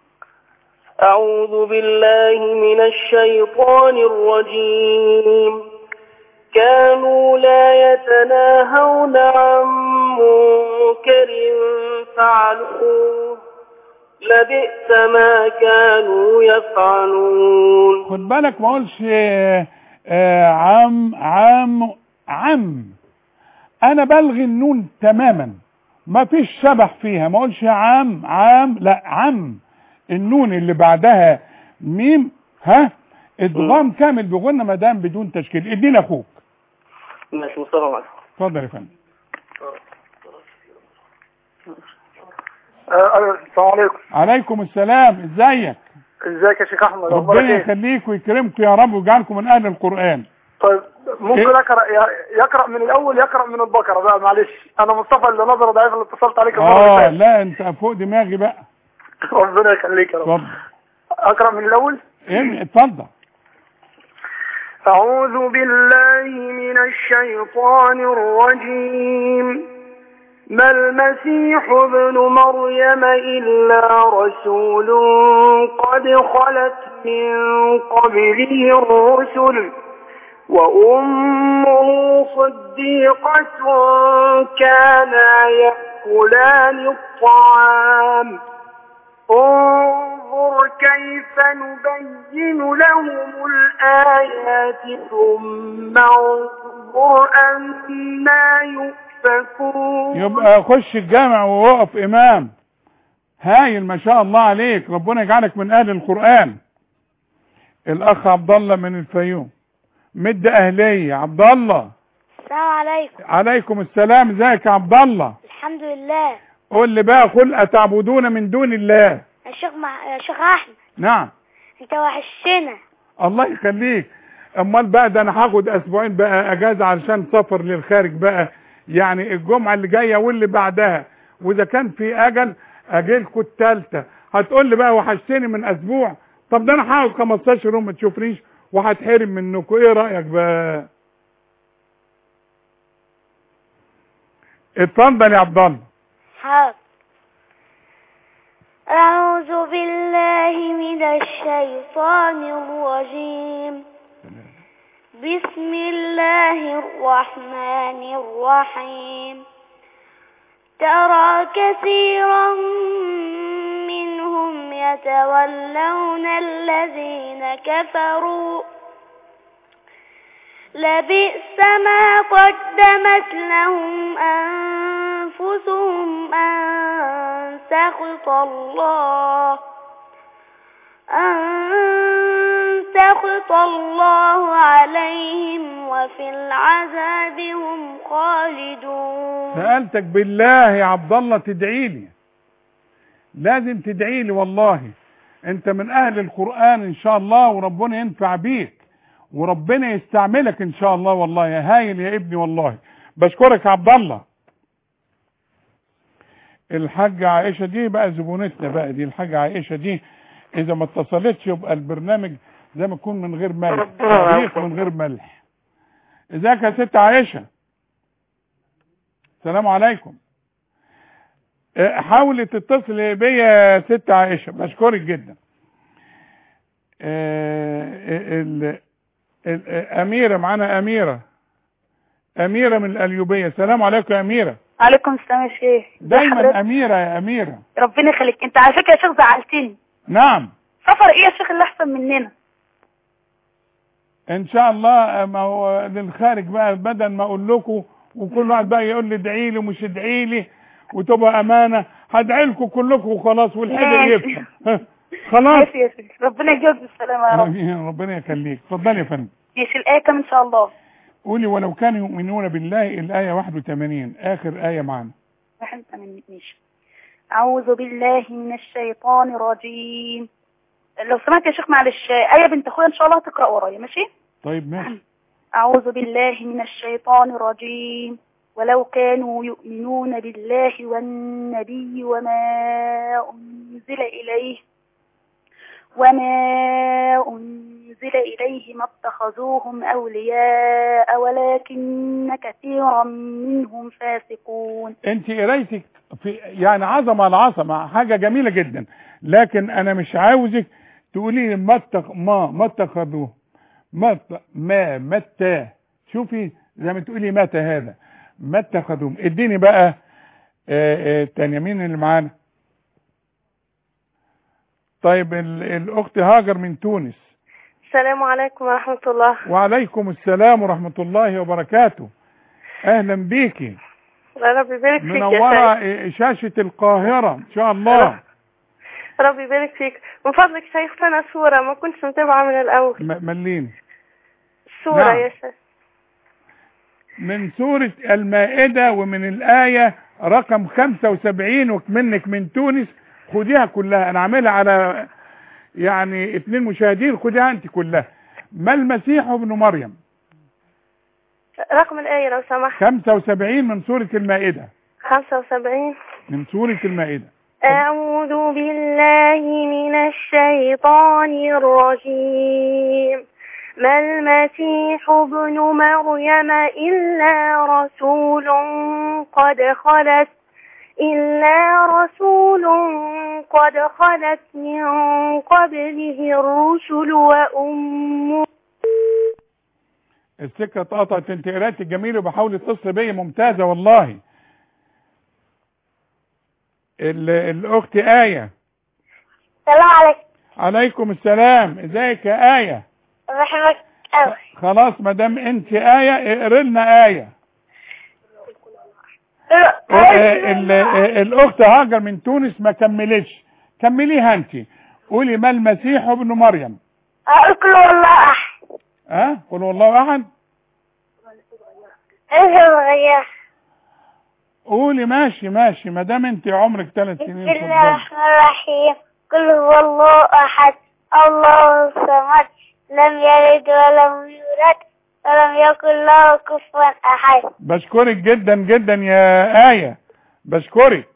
S10: أعوذ بالله من الشيطان الرجيم كانوا لا يتناهون عن منكر فعلوه لبئس ما كانوا يفعلون
S2: خد بالك ما اقولش آه، آه، عم عم عم انا بلغي النون تماما ما فيش شبح فيها ما اقولش عام عام لا عم النون اللي بعدها ميم ها ادغام كامل بغنى ما دام بدون تشكيل ادينا اخوك
S10: ماشي مصطفى معك
S2: اتفضل يا فندم
S11: السلام عليكم
S2: عليكم السلام ازيك
S11: ازيك يا شيخ احمد
S2: ربنا
S11: اخبارك ايه
S2: يخليك ويكرمكم يا رب ويجعلكم من اهل القران
S11: طيب ممكن
S2: إيه؟
S11: اقرا ي- يقرا من الاول يقرا من البقره بقى معلش انا مصطفى اللي نظره ضعيف اللي اتصلت عليك المره
S2: اه
S11: اللي
S2: لا انت فوق دماغي بقى
S11: فاتت ربنا يخليك يا رب
S2: اتفضل
S11: اقرا من الاول
S2: إيه، اتفضل
S11: أعوذ بالله من الشيطان الرجيم ما المسيح ابن مريم إلا رسول قد خلت من قبله الرسل وأمه صديقة كانا يأكلان الطعام انظر كيف نبين لهم الآيات ثم انظر أنا يؤفكون
S2: يبقى خش الجامع ووقف امام هايل ما شاء الله عليك ربنا يجعلك من اهل القران الاخ عبد الله من الفيوم مد اهليه عبد الله
S9: السلام عليكم
S2: عليكم السلام ازيك يا عبد الله
S9: الحمد لله
S2: قول لي بقى قل اتعبدون من دون الله
S9: يا شيخ مع... يا شيخ احمد
S2: نعم
S9: انت وحشنا
S2: الله يخليك امال بقى ده انا هاخد اسبوعين بقى اجازه علشان سفر للخارج بقى يعني الجمعه اللي جايه واللي بعدها واذا كان في اجل اجيلكوا الثالثه هتقول لي بقى وحشتني من اسبوع طب ده انا هقعد 15 يوم ما تشوفنيش وهتحرم منكم ايه رايك بقى اتفضل يا عبد الله
S9: حاضر أعوذ بالله من الشيطان الرجيم بسم الله الرحمن الرحيم ترى كثيرا منهم يتولون الذين كفروا لبئس ما قدمت لهم أنفسهم أن سخط الله أن سخط الله عليهم وفي العذاب هم خالدون
S2: سألتك بالله يا عبد الله تدعي لي لازم تدعي لي والله انت من اهل القرآن ان شاء الله وربنا ينفع بيك وربنا يستعملك ان شاء الله والله يا هايل يا ابني والله بشكرك يا عبد الله الحاجة عائشة دي بقى زبونتنا بقى دي الحاجة عائشة دي اذا ما اتصلتش يبقى البرنامج زي ما يكون من غير ملح طريق من غير ملح ازيك يا ست عائشة السلام عليكم اه، حاولي تتصلي بيا يا ست عائشة بشكرك جدا اه، ال- ال- أميرة معانا أميرة أميرة من الأليوبية السلام عليكم يا أميرة
S12: عليكم السلام يا شيخ
S2: دايما أميرة يا أميرة
S12: ربنا يخليك انت على فكره يا شيخ زعلتني
S2: نعم
S12: سفر ايه يا شيخ اللي احسن مننا
S2: إن شاء الله ما هو للخارج بقى بدل ما أقول لكم وكل واحد بقى يقول لي ادعي لي ومش ادعي لي وتبقى أمانة هدعي لكم كلكم وخلاص والحجر
S12: ماشي.
S2: يفهم ها، خلاص
S12: ماشي يا شيخ ربنا يجوز بالسلامه يا رب
S2: آمين. ربنا يخليك اتفضلي يا فندم
S12: ماشي الايه كام ان شاء الله
S2: قولي ولو كانوا يؤمنون بالله الآية 81 آخر آية معنا
S12: واحد تمام ماشي أعوذ بالله من الشيطان الرجيم لو سمحت يا شيخ معلش آية بنت أخويا إن شاء الله تقرأ ورايا ماشي
S2: طيب ماشي
S12: أعوذ بالله من الشيطان الرجيم ولو كانوا يؤمنون بالله والنبي وما أنزل إليه وما أنزل إليه ما اتخذوهم أولياء ولكن كثيرا منهم فاسقون
S2: انت قرايتك في يعني عظمه على عظمه حاجه جميله جدا لكن انا مش عاوزك تقولي لي ما اتخ... ما ما اتخذوه ما ات- ما متى شوفي زي ما تقولي متى هذا ما اتخذوهم اديني بقى آه، آه، التانية مين اللي معانا طيب ال- الاخت هاجر من تونس
S13: السلام عليكم ورحمة الله
S2: وعليكم السلام ورحمة الله وبركاته اهلا بيكي
S13: رب يبارك فيك يا
S2: منورة
S13: شيخ
S2: شاشة القاهرة ان شاء الله
S13: رب يبارك فيك من فضلك شيخ لنا صورة ما كنتش متابعة من الأول
S2: م- ملين
S13: صورة
S2: نعم.
S13: يا شيخ
S2: من سورة المائدة ومن الآية رقم 75 ومنك من تونس خديها كلها انا عاملها على يعني اتنين مشاهدين خديها انت كلها ما المسيح ابن مريم
S13: رقم الآية لو سمحت
S2: 75 من سورة المائدة
S13: 75
S2: من سورة المائدة
S13: أعوذ بالله من الشيطان الرجيم ما المسيح ابن مريم إلا رسول قد خلت إلا رسول قد خلت من قبله الرسل وأمه
S2: السكة اتقطعت انت قراءتك جميلة وبحاول تتصل بيا ممتازة والله ال- الاخت آية
S9: السلام عليكم
S2: عليكم السلام ازيك يا آية
S9: بحبك أوي
S2: خلاص ما دام انت آية اقري لنا آية آه، ال- آه، الاخت هاجر من تونس ما كملتش كمليها انت قولي ما المسيح ابن مريم
S9: أقول كل والله أحد
S2: ها قل هو الله احد
S9: ايه الغياء
S2: قولي ماشي ماشي ما دام انت عمرك ثلاث
S9: بسم
S2: سنين
S9: الله
S2: اتفضلي.
S9: الرحمن الرحيم قل هو الله أحد الله الصمد لم يلد ولم يولد ولم يكن له كفوا أحد
S2: بشكرك جدا جدا يا آية بشكرك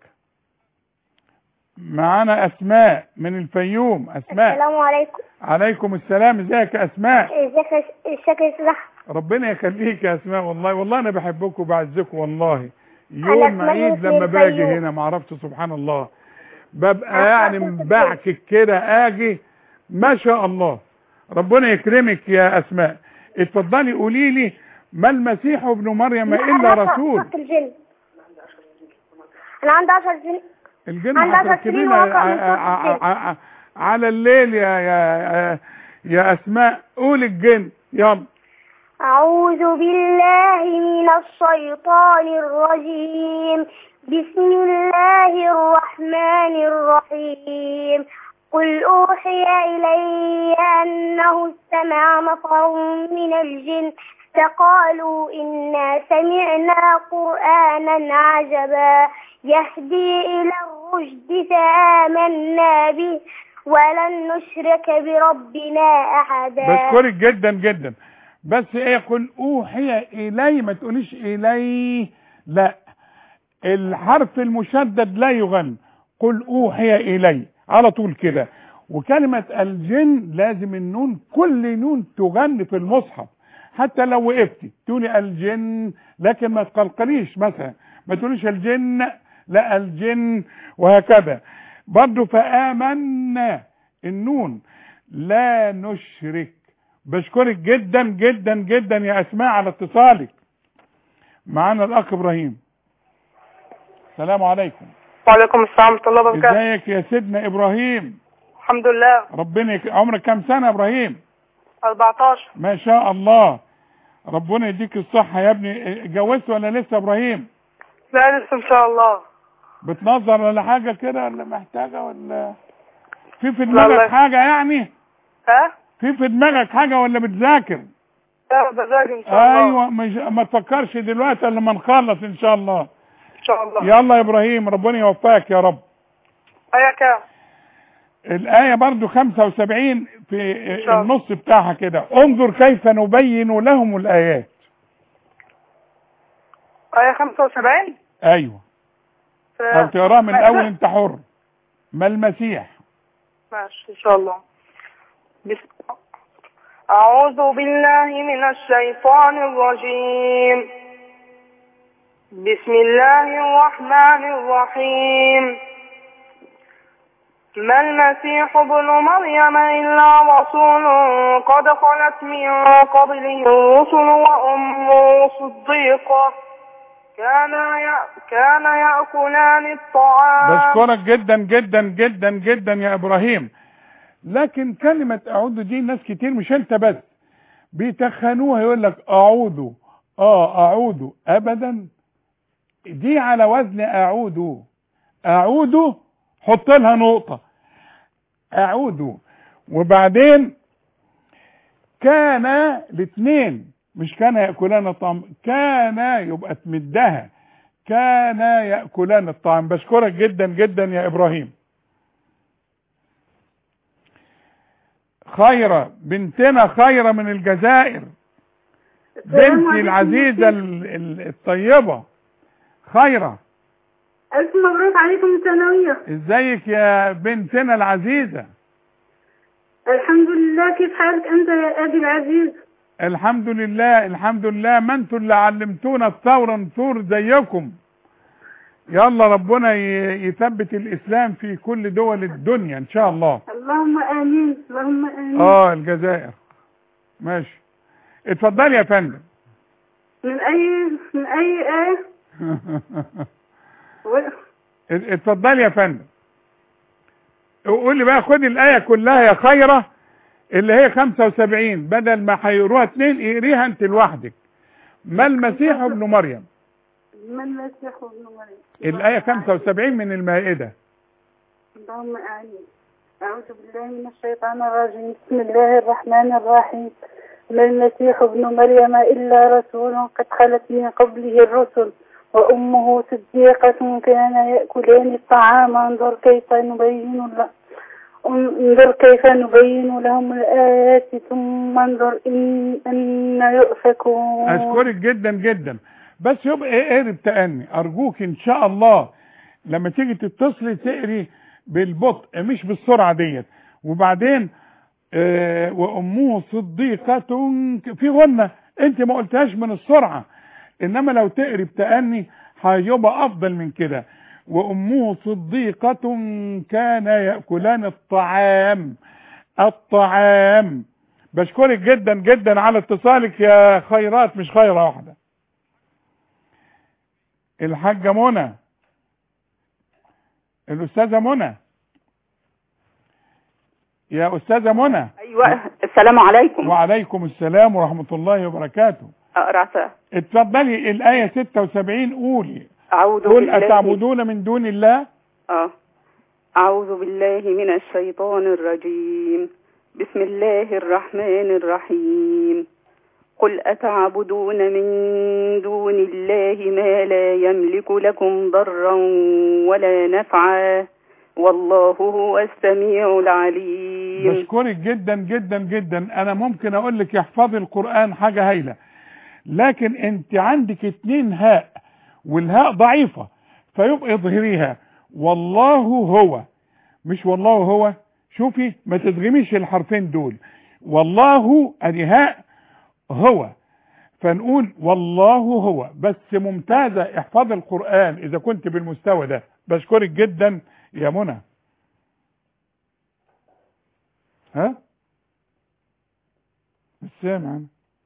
S2: معانا أسماء من الفيوم أسماء
S9: السلام عليكم
S2: عليكم السلام ازيك يا أسماء
S9: ازيك يا- ازيك يا صلاح
S2: ربنا يخليك يا أسماء والله والله أنا بحبكم وبعزكم والله
S9: أنا
S2: يوم
S9: أسماء
S2: عيد
S9: من
S2: لما باجي
S9: الفيوم.
S2: هنا ما عرفت سبحان الله ببقى يعني مبعكك كده اجي ما شاء الله ربنا يكرمك يا اسماء اتفضلي قولي لي ما المسيح ابن مريم الا رسول
S9: الجن أنا عندي 10 سنين
S2: الجن
S9: عندها عشر
S2: هتركبينا
S9: سنين ووقع من
S2: ع- ع- ع- ع- على الليل يا يا يا اسماء قول الجن يلا
S9: أعوذ بالله من الشيطان الرجيم بسم الله الرحمن الرحيم قل أوحي إلي أنه استمع نفر من الجن فقالوا إنا سمعنا قرآنا عجبا يهدي إلى الرشد فآمنا به ولن نشرك بربنا أحدا
S2: بشكرك جدا جدا بس ايه قل اوحي الي ما تقوليش الي لا الحرف المشدد لا يغن قل اوحي الي على طول كده وكلمة الجن لازم النون كل نون تغن في المصحف حتى لو وقفتي تقولي الجن لكن ما تقلقليش مثلا ما تقوليش الجن لا الجن وهكذا برضو فآمنا النون لا نشرك بشكرك جدا جدا جدا يا اسماء على اتصالك معانا الاخ ابراهيم السلام عليكم
S8: وعليكم السلام ورحمة الله وبركاته
S2: ازيك يا سيدنا ابراهيم
S8: الحمد لله
S2: ربنا يك... عمرك كام سنه يا ابراهيم
S8: 14
S2: ما شاء الله ربنا يديك الصحه يا ابني اتجوزت ولا لسه يا ابراهيم
S8: لا لسه ان شاء الله
S2: بتنظر ولا حاجه كده ولا محتاجه ولا في في
S8: لا،
S2: دماغك
S8: لا.
S2: حاجه يعني
S8: ها
S2: في في دماغك حاجه ولا بتذاكر
S8: لا بذاكر ان شاء الله
S2: ايوه مش ما تفكرش دلوقتي الا لما نخلص ان شاء الله
S8: ان شاء الله
S2: يلا يا ابراهيم ربنا يوفقك يا رب
S8: ايه كام
S2: الآية برضو 75 في
S8: شاء الله.
S2: النص بتاعها كده انظر كيف نبين لهم الآيات
S8: ايه 75
S2: أيوة أو تقراها من الأول أنت حر ما المسيح
S8: ماشي ان شاء الله بس... اعوذ بالله من الشيطان الرجيم بسم الله الرحمن الرحيم ما المسيح ابن مريم إلا رسول قد خلت من قبله الرسل وأمه صديقة كانا يأ- كان يأكلان الطعام
S2: بشكرك جدا جدا جدا جدا يا إبراهيم لكن كلمة أعوذ دي ناس كتير مش أنت بس بيتخنوها يقول لك أعوذ آه أعوذ أبدا دي على وزن أعوذ أعوذ حط لها نقطة أعوذ وبعدين كان الاثنين مش كان يأكلان الطعام كان يبقى تمدها كان يأكلان الطعام بشكرك جدا جدا يا إبراهيم خيرة بنتنا خيرة من الجزائر بنتي العزيزة ال- ال- الطيبة خيرة
S14: ألف مبروك عليكم الثانوية
S2: ازيك يا بنتنا العزيزة
S14: الحمد لله كيف حالك أنت يا أبي العزيز
S2: الحمد لله الحمد لله ما انتوا اللي علمتونا الثورة نثور زيكم يلا ربنا ي- يثبت الإسلام في كل دول الدنيا إن شاء الله
S14: اللهم آمين اللهم آمين
S2: اه الجزائر ماشي اتفضلي يا فندم
S14: من أي من أي آية و-
S2: اتفضلي يا فندم قولي بقى خدي الآية كلها يا خيرة اللي هي 75 بدل ما هيقروها اتنين اقريها انت لوحدك ما المسيح ابن مريم
S14: من المسيح ابن مريم
S2: الآية 75 من المائدة
S14: اللهم آمين أعوذ بالله من الشيطان الرجيم بسم الله الرحمن الرحيم ما المسيح ابن مريم إلا رسول قد خلت من قبله الرسل وأمه صديقة كان يأكلان الطعام انظر كيف نبين له انظر كيف نبين لهم الآيات ثم انظر إن, أن يؤفكون
S2: اشكرك جدا جدا بس يبقى ايه اقري بتأني ارجوك ان شاء الله لما تيجي تتصلي تقري بالبطء مش بالسرعه ديت وبعدين آه وامه صديقه في غنه انت ما قلتهاش من السرعه انما لو تقري بتأني هيبقى افضل من كده وامه صديقة كان يأكلان الطعام الطعام بشكرك جدا جدا على اتصالك يا خيرات مش خيرة واحدة الحاجة منى الأستاذة منى يا أستاذة منى
S15: ايوه السلام عليكم
S2: وعليكم السلام ورحمة الله وبركاته
S15: اقرا س-
S2: اتفضلي الآية 76 قولي
S15: اعوذ
S2: قل
S15: بالله
S2: أتعبدون من دون الله
S15: اه اعوذ بالله من الشيطان الرجيم بسم الله الرحمن الرحيم قل اتعبدون من دون الله ما لا يملك لكم ضرا ولا نفعا والله هو السميع العليم
S2: بشكرك جدا جدا جدا انا ممكن اقول لك احفظي القرآن حاجة هايلة لكن انت عندك اتنين هاء والهاء ضعيفة فيبقى اظهريها والله هو مش والله هو شوفي ما تدغميش الحرفين دول والله ادي هاء هو فنقول والله هو بس ممتازة احفظ القرآن اذا كنت بالمستوى ده بشكرك جدا يا منى ها مش سامع أنا.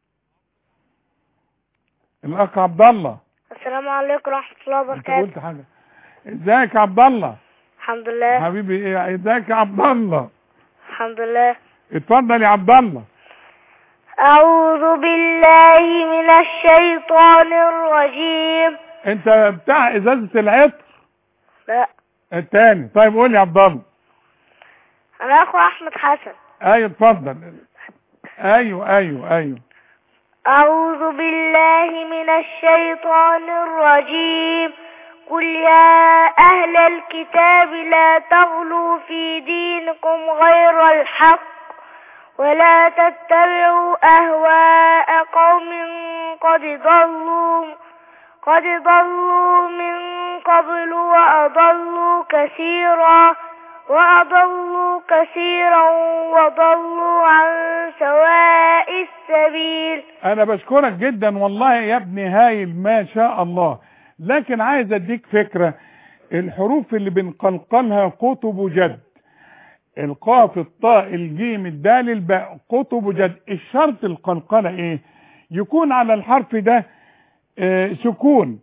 S2: الاخ عبد الله
S5: السلام عليكم ورحمة الله
S2: انت
S5: وبركاته
S2: قلت حاجه ازيك يا عبد الله
S5: الحمد لله
S2: حبيبي ايه ازيك يا عبد الله
S5: الحمد لله
S2: اتفضل يا عبد الله
S5: أعوذ بالله من الشيطان الرجيم
S2: انت بتاع ازازه العطر
S5: لا
S2: التاني طيب قول يا عبد الله
S5: أنا أخو أحمد حسن
S2: ايوه اتفضل ايوه ايوه ايوه
S5: أعوذ بالله من الشيطان الرجيم قل يا أهل الكتاب لا تغلوا في دينكم غير الحق ولا تتبعوا أهواء قوم قد ضلوا قد ضلوا من قبل وأضلوا كثيرا وأضلوا كثيرا وضلوا عن سواء السبيل
S2: انا بشكرك جدا والله يا ابني هايل ما شاء الله لكن عايز اديك فكرة الحروف اللي بنقلقلها قطب جد القاف الطاء الجيم الدال الباء قطب جد الشرط القلقلة ايه يكون على الحرف ده آه سكون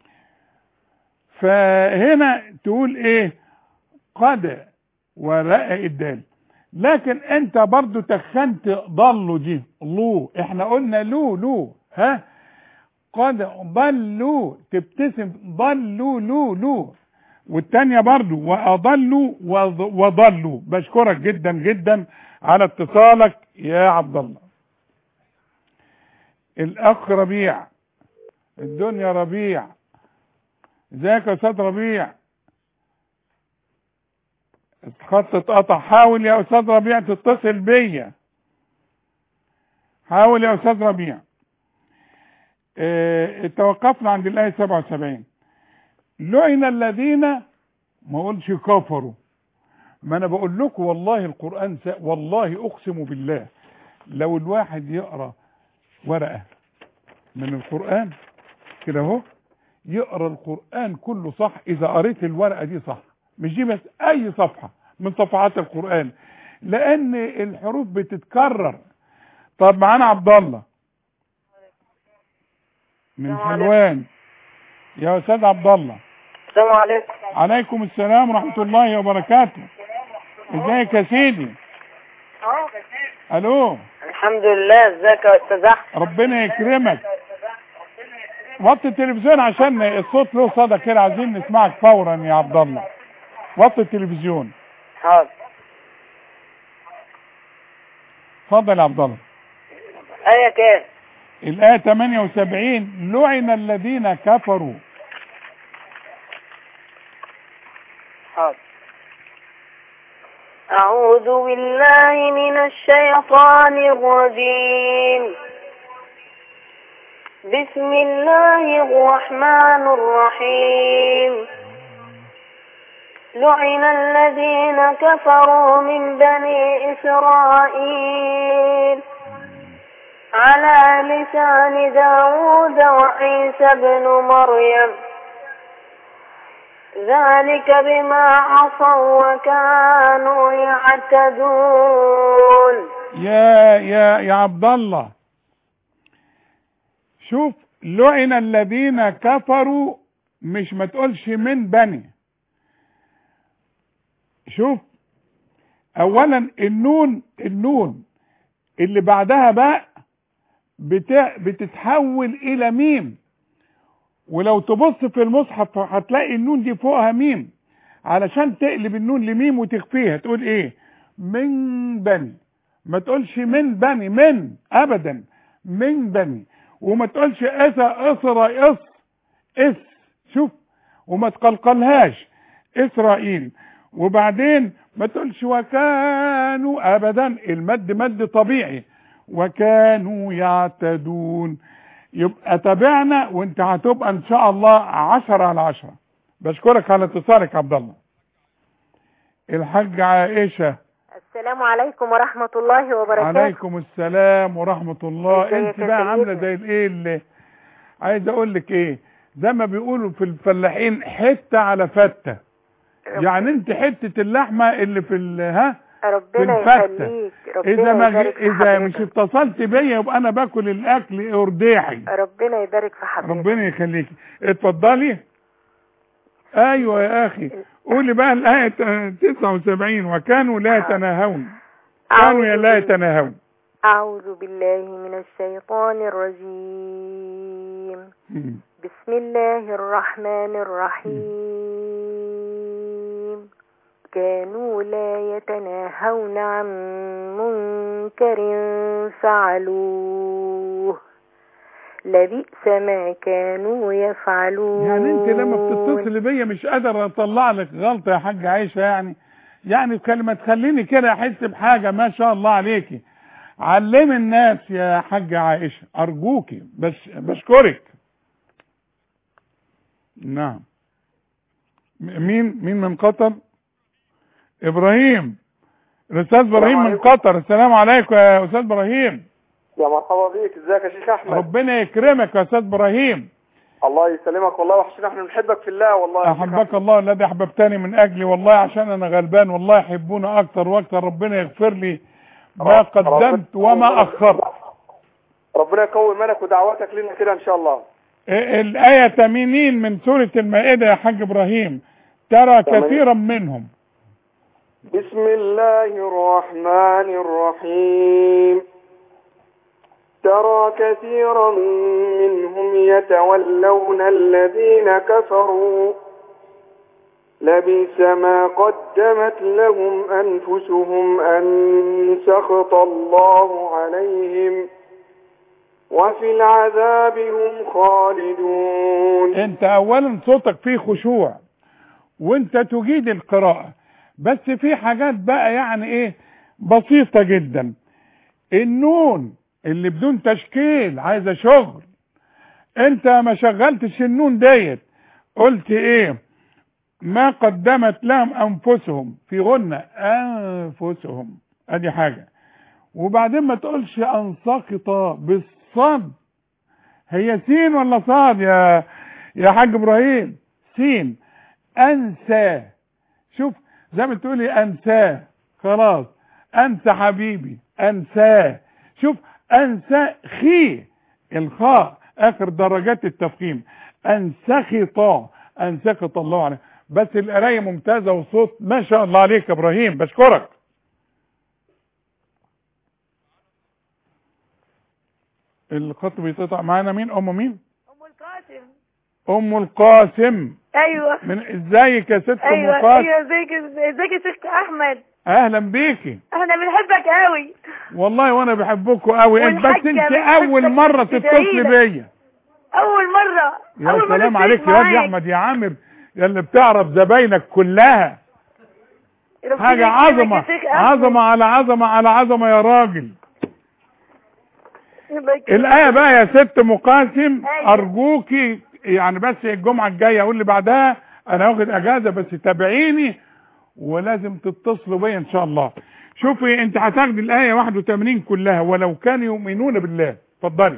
S2: فهنا تقول ايه قد وراء الدال لكن انت برضو تخنت ضلوا دي لو احنا قلنا لو لو ها قد ضلوا تبتسم ضلوا لو لو والتانية برضو واضلوا وض- وضلوا بشكرك جدا جدا على اتصالك يا عبد الله الاخ ربيع الدنيا ربيع ازيك يا استاذ ربيع الخط اتقطع حاول يا استاذ ربيع تتصل بيا حاول يا استاذ ربيع اه توقفنا عند الايه 77 لعن الذين ما اقولش كفروا ما انا بقول لكم والله القران س... والله اقسم بالله لو الواحد يقرا ورقه من القران كده اهو يقرا القران كله صح اذا قريت الورقه دي صح مش دي بس اي صفحه من صفحات القران لان الحروف بتتكرر طب معانا عبد الله من حلوان يا استاذ عبد الله
S16: السلام عليكم
S2: عليكم السلام ورحمه الله وبركاته ازيك يا سيدي الو
S16: الحمد لله ازيك يا استاذ احمد
S2: ربنا يكرمك وطي التلفزيون عشان الصوت له صدى كده عايزين نسمعك فورا يا عبد الله وطي التلفزيون
S16: حاضر
S2: اتفضل يا عبد الله
S16: آية كام
S2: الآية 78 لعن الذين كفروا
S16: حاضر أعوذ بالله من الشيطان الرجيم بسم الله الرحمن الرحيم لعن الذين كفروا من بني إسرائيل على لسان داود وعيسى بن مريم ذلك بما عصوا وكانوا يعتدون
S2: يا يا يا عبد الله شوف لعن الذين كفروا مش ما تقولش من بني شوف اولا النون النون اللي بعدها باء بتا بتتحول الى ميم ولو تبص في المصحف هتلاقي النون دي فوقها ميم علشان تقلب النون لميم وتخفيها تقول ايه من بني ما تقولش من بني من ابدا من بني وما تقولش اسا اسرى اس اس شوف وما تقلقلهاش اسرائيل وبعدين ما تقولش وكانوا ابدا المد مد طبيعي وكانوا يعتدون يبقى تابعنا وانت هتبقى ان شاء الله عشرة على عشرة بشكرك على اتصالك عبد الله الحاج عائشة
S17: السلام عليكم ورحمة الله وبركاته
S2: عليكم السلام ورحمة الله
S17: ازيك
S2: انت
S17: يا
S2: بقى عاملة
S17: سيدنا؟
S2: زي الايه اللي عايز اقول لك ايه زي ما بيقولوا في الفلاحين حتة على فتة يعني انت حتة اللحمة اللي في ال- ها في
S17: ربنا
S2: الفتة
S17: يخليك
S2: اذا
S17: ربنا
S2: ما
S17: يبارك في
S2: اذا مش
S17: حضرتك
S2: اتصلت بيا يبقى انا باكل الاكل ارداحي
S17: ربنا يبارك في حضرتك
S2: ربنا يخليكي اتفضلي ايوه يا اخي قولي بقى الايه 79 وكانوا لا يتناهون كانوا
S17: أعوذ
S2: لا
S17: بال-
S2: يتناهون
S17: أعوذ بالله من الشيطان الرجيم
S2: مم.
S17: بسم الله الرحمن الرحيم كانوا لا يتناهون عن منكر فعلوه لبئس ما كانوا يفعلون
S2: يعني انت لما بتتصلي بيا مش قادر اطلع لك غلطه يا حاج عائشه يعني يعني كلمه تخليني كده احس بحاجه ما شاء الله عليكي علمي الناس يا حاج عائشه ارجوكي بس بشكرك نعم م- مين مين من قطر ابراهيم الاستاذ ابراهيم من
S11: عليكم.
S2: قطر السلام عليكم يا استاذ ابراهيم
S11: يا مرحبا بيك ازيك يا شيخ احمد
S2: ربنا يكرمك يا استاذ ابراهيم
S11: الله يسلمك والله وحشنا احنا بنحبك في الله والله يا شيخ
S2: احبك الله الذي احببتني من اجلي والله عشان انا غلبان والله يحبونا اكتر واكتر ربنا يغفر لي ما
S11: رب-
S2: قدمت
S11: ربنا-
S2: وما اخرت
S11: ربنا يقوي مالك ودعواتك لنا كده ان شاء الله
S2: إيه الآية 80 من سورة المائدة يا حاج إبراهيم ترى
S11: تمام.
S2: كثيرا منهم
S11: بسم الله الرحمن الرحيم ترى كثيرا منهم يتولون الذين كفروا لبئس ما قدمت لهم أنفسهم أن سخط الله عليهم وفي العذاب هم خالدون
S2: انت اولا صوتك فيه خشوع وانت تجيد القراءة بس في حاجات بقى يعني ايه بسيطة جدا النون اللي بدون تشكيل عايزة شغل انت ما شغلتش النون ديت قلت ايه ما قدمت لهم انفسهم في غنة انفسهم ادي حاجة وبعدين ما تقولش انسقط بالصاد هي سين ولا صاد يا يا حاج ابراهيم سين انسى شوف زي ما تقولي انساه خلاص انسى حبيبي انساه شوف انسى خي الخاء اخر درجات التفخيم انسخط انسخط الله عليه بس القرايه ممتازه وصوت ما شاء الله عليك يا ابراهيم بشكرك الخط بيتقطع معانا مين ام مين
S13: ام القاسم
S2: ام القاسم
S13: ايوه
S2: من ازيك يا ست ام
S13: ايوه
S2: القاسم
S13: ايوه ازيك ازيك يا شيخ احمد
S2: اهلا بيكي
S12: احنا بنحبك قوي
S2: والله وانا بحبكم قوي انت بس
S12: والحاجة
S2: انت
S12: بنحبك
S2: اول مره
S12: تدعي
S2: تتصلي
S12: لك.
S2: بيا
S12: اول مرة
S2: يا
S12: أول مرة
S2: سلام
S12: أشترك
S2: عليك يا واد يا
S12: معاك.
S2: احمد يا عامر يا اللي بتعرف زباينك كلها
S12: ربنا
S2: حاجه
S12: يكرمك
S2: عظمه
S12: يا شيخ أحمد.
S2: عظمه على عظمه على عظمه يا راجل
S12: الله يكرمك.
S2: الآية بقى يا ست مقاسم
S12: أيوة.
S2: أرجوكي يعني بس الجمعة الجاية أقول لي بعدها أنا واخد أجازة بس تابعيني ولازم تتصلوا بيا إن شاء الله شوفي أنت هتاخدي الآية 81 كلها ولو كانوا يؤمنون بالله اتفضلي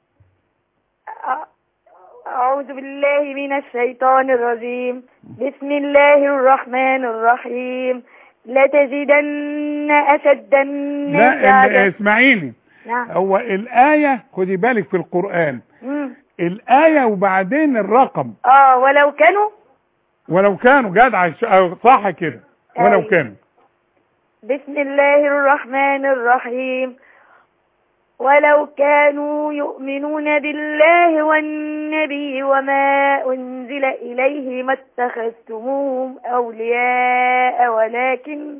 S12: أعوذ بالله من الشيطان الرجيم بسم الله الرحمن الرحيم لتجدن أشد الناس
S2: لا ال-
S12: عدد-
S2: اسمعيني
S12: نعم
S2: هو الآية خدي بالك في القرآن
S12: مم.
S2: الآية وبعدين الرقم
S12: اه ولو كانوا
S2: ولو كانوا جدع أو صح كده ولو
S12: أيوة.
S2: كانوا
S12: بسم الله الرحمن الرحيم ولو كانوا يؤمنون بالله والنبي وما أنزل إليه ما اتخذتموهم أولياء ولكن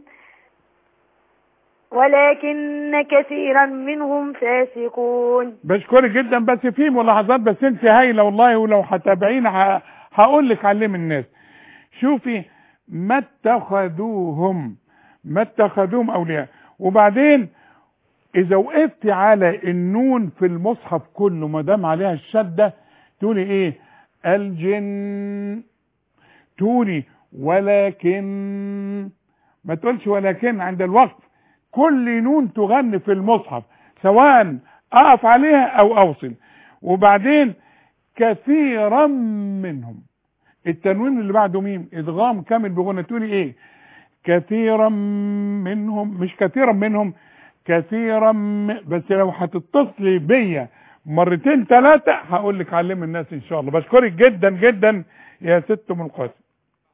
S12: ولكن كثيرا منهم فاسقون
S2: بشكرك جدا بس في ملاحظات بس انت هايله والله ولو هتابعينا ه- هقول لك علم الناس شوفي ما اتخذوهم ما اتخذوهم اولياء وبعدين اذا وقفت على النون في المصحف كله ما دام عليها الشده تقولي ايه الجن تقولي ولكن ما تقولش ولكن عند الوقف كل نون تغني في المصحف سواء اقف عليها او اوصل وبعدين كثيرا منهم التنوين اللي بعده ميم ادغام كامل بغنى تقولي ايه كثيرا منهم مش كثيرا منهم كثيرا م... بس لو هتتصلي بيا مرتين ثلاثة هقول لك علم الناس ان شاء الله بشكرك جدا جدا يا ست ام القاسم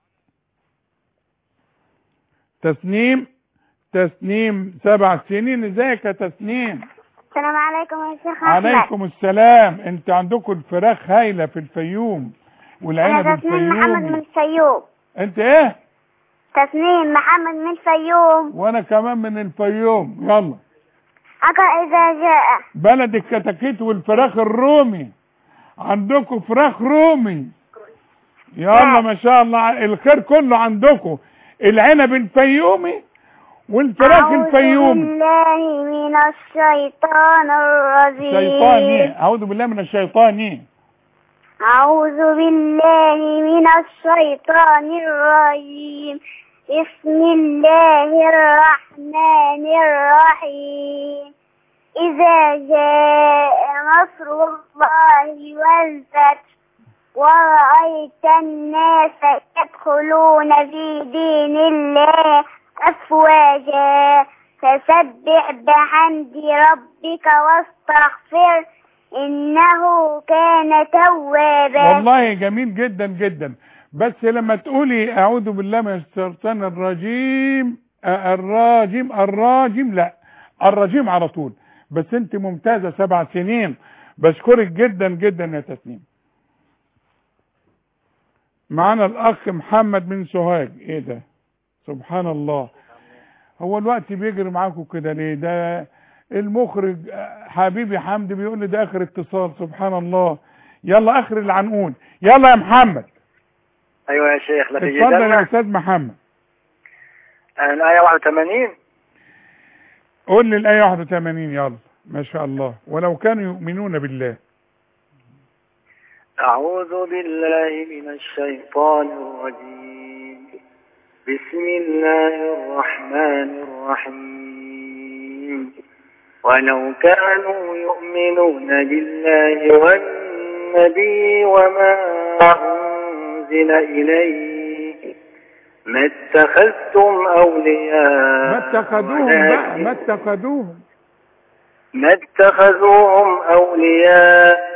S2: تسنيم تسنيم سبع سنين ازيك يا تسنيم
S9: السلام عليكم يا شيخ أحمد
S2: عليكم السلام انت عندكم الفراخ هايله في الفيوم والعنب
S9: أنا تسنيم محمد من
S2: الفيومي
S9: الفيوم
S2: انت ايه
S9: تسنيم محمد من الفيوم
S2: وانا كمان من الفيوم يلا
S9: أقرأ إذا جاء
S2: بلد الكتاكيت والفراخ الرومي عندكم فراخ رومي يلا ما شاء الله الخير كله عندكم العنب الفيومي والفراخ
S9: أعوذ
S2: الفيومي
S9: بالله من الشيطان الرجيم
S2: شيطاني اعوذ بالله من الشيطان
S9: أعوذ بالله من الشيطان الرجيم بسم الله الرحمن الرحيم إذا جاء نصر الله والفتح ورأيت الناس يدخلون في دين الله أفواجا فسبح بحمد ربك واستغفر إنه كان توابا
S2: والله جميل جدا جدا بس لما تقولي اعوذ بالله من الشيطان الرجيم آه، الراجم الراجم لا الرجيم على طول بس انت ممتازة سبع سنين بشكرك جدا جدا يا تسنيم معانا الاخ محمد من سوهاج ايه ده سبحان الله هو الوقت بيجري معاكم كده ليه ده المخرج آه، حبيبي حمدي بيقول لي ده اخر اتصال سبحان الله يلا اخر العنقود يلا يا محمد
S11: ايوه يا شيخ
S2: اتفضل يا
S11: لتجدن
S2: استاذ محمد
S11: الآية 81
S2: قول لي الايه 81 يلا ما شاء الله ولو كانوا يؤمنون بالله
S11: أعوذ بالله من الشيطان الرجيم بسم الله الرحمن الرحيم ولو كانوا يؤمنون بالله والنبي وما أنزل إليه ما اتخذتم أولياء
S2: ما اتخذوهم بقى ما اتخذوهم
S11: ما اتخذوهم أولياء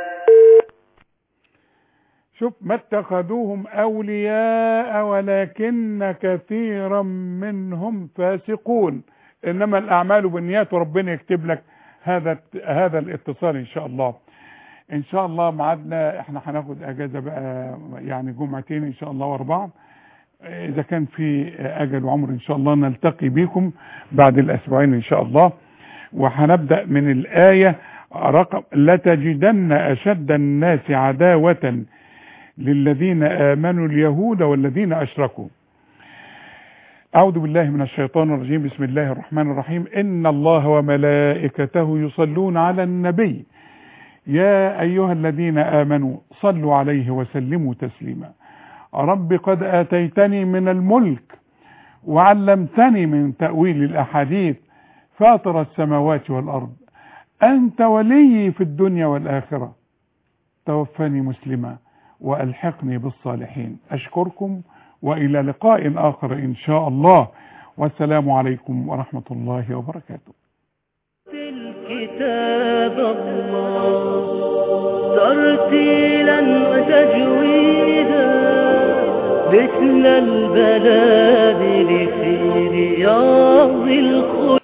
S2: شوف ما اتخذوهم اولياء ولكن كثيرا منهم فاسقون انما الاعمال بالنيات وربنا يكتب لك هذا هذا الاتصال ان شاء الله ان شاء الله ميعادنا احنا هناخد اجازه بقى يعني جمعتين ان شاء الله واربعه إذا كان في أجل وعمر إن شاء الله نلتقي بكم بعد الأسبوعين إن شاء الله وهنبدأ من الآية رقم لتجدن أشد الناس عداوة للذين آمنوا اليهود والذين أشركوا أعوذ بالله من الشيطان الرجيم بسم الله الرحمن الرحيم إن الله وملائكته يصلون على النبي يا أيها الذين آمنوا صلوا عليه وسلموا تسليما رب قد آتيتني من الملك وعلمتني من تأويل الأحاديث فاطر السماوات والأرض أنت ولي في الدنيا والآخرة توفني مسلما وألحقني بالصالحين أشكركم وإلى لقاء آخر إن شاء الله والسلام عليكم ورحمة الله وبركاته
S1: كتاب الله ترتيلا وتجويدا مثل البلاد في رياض الخلق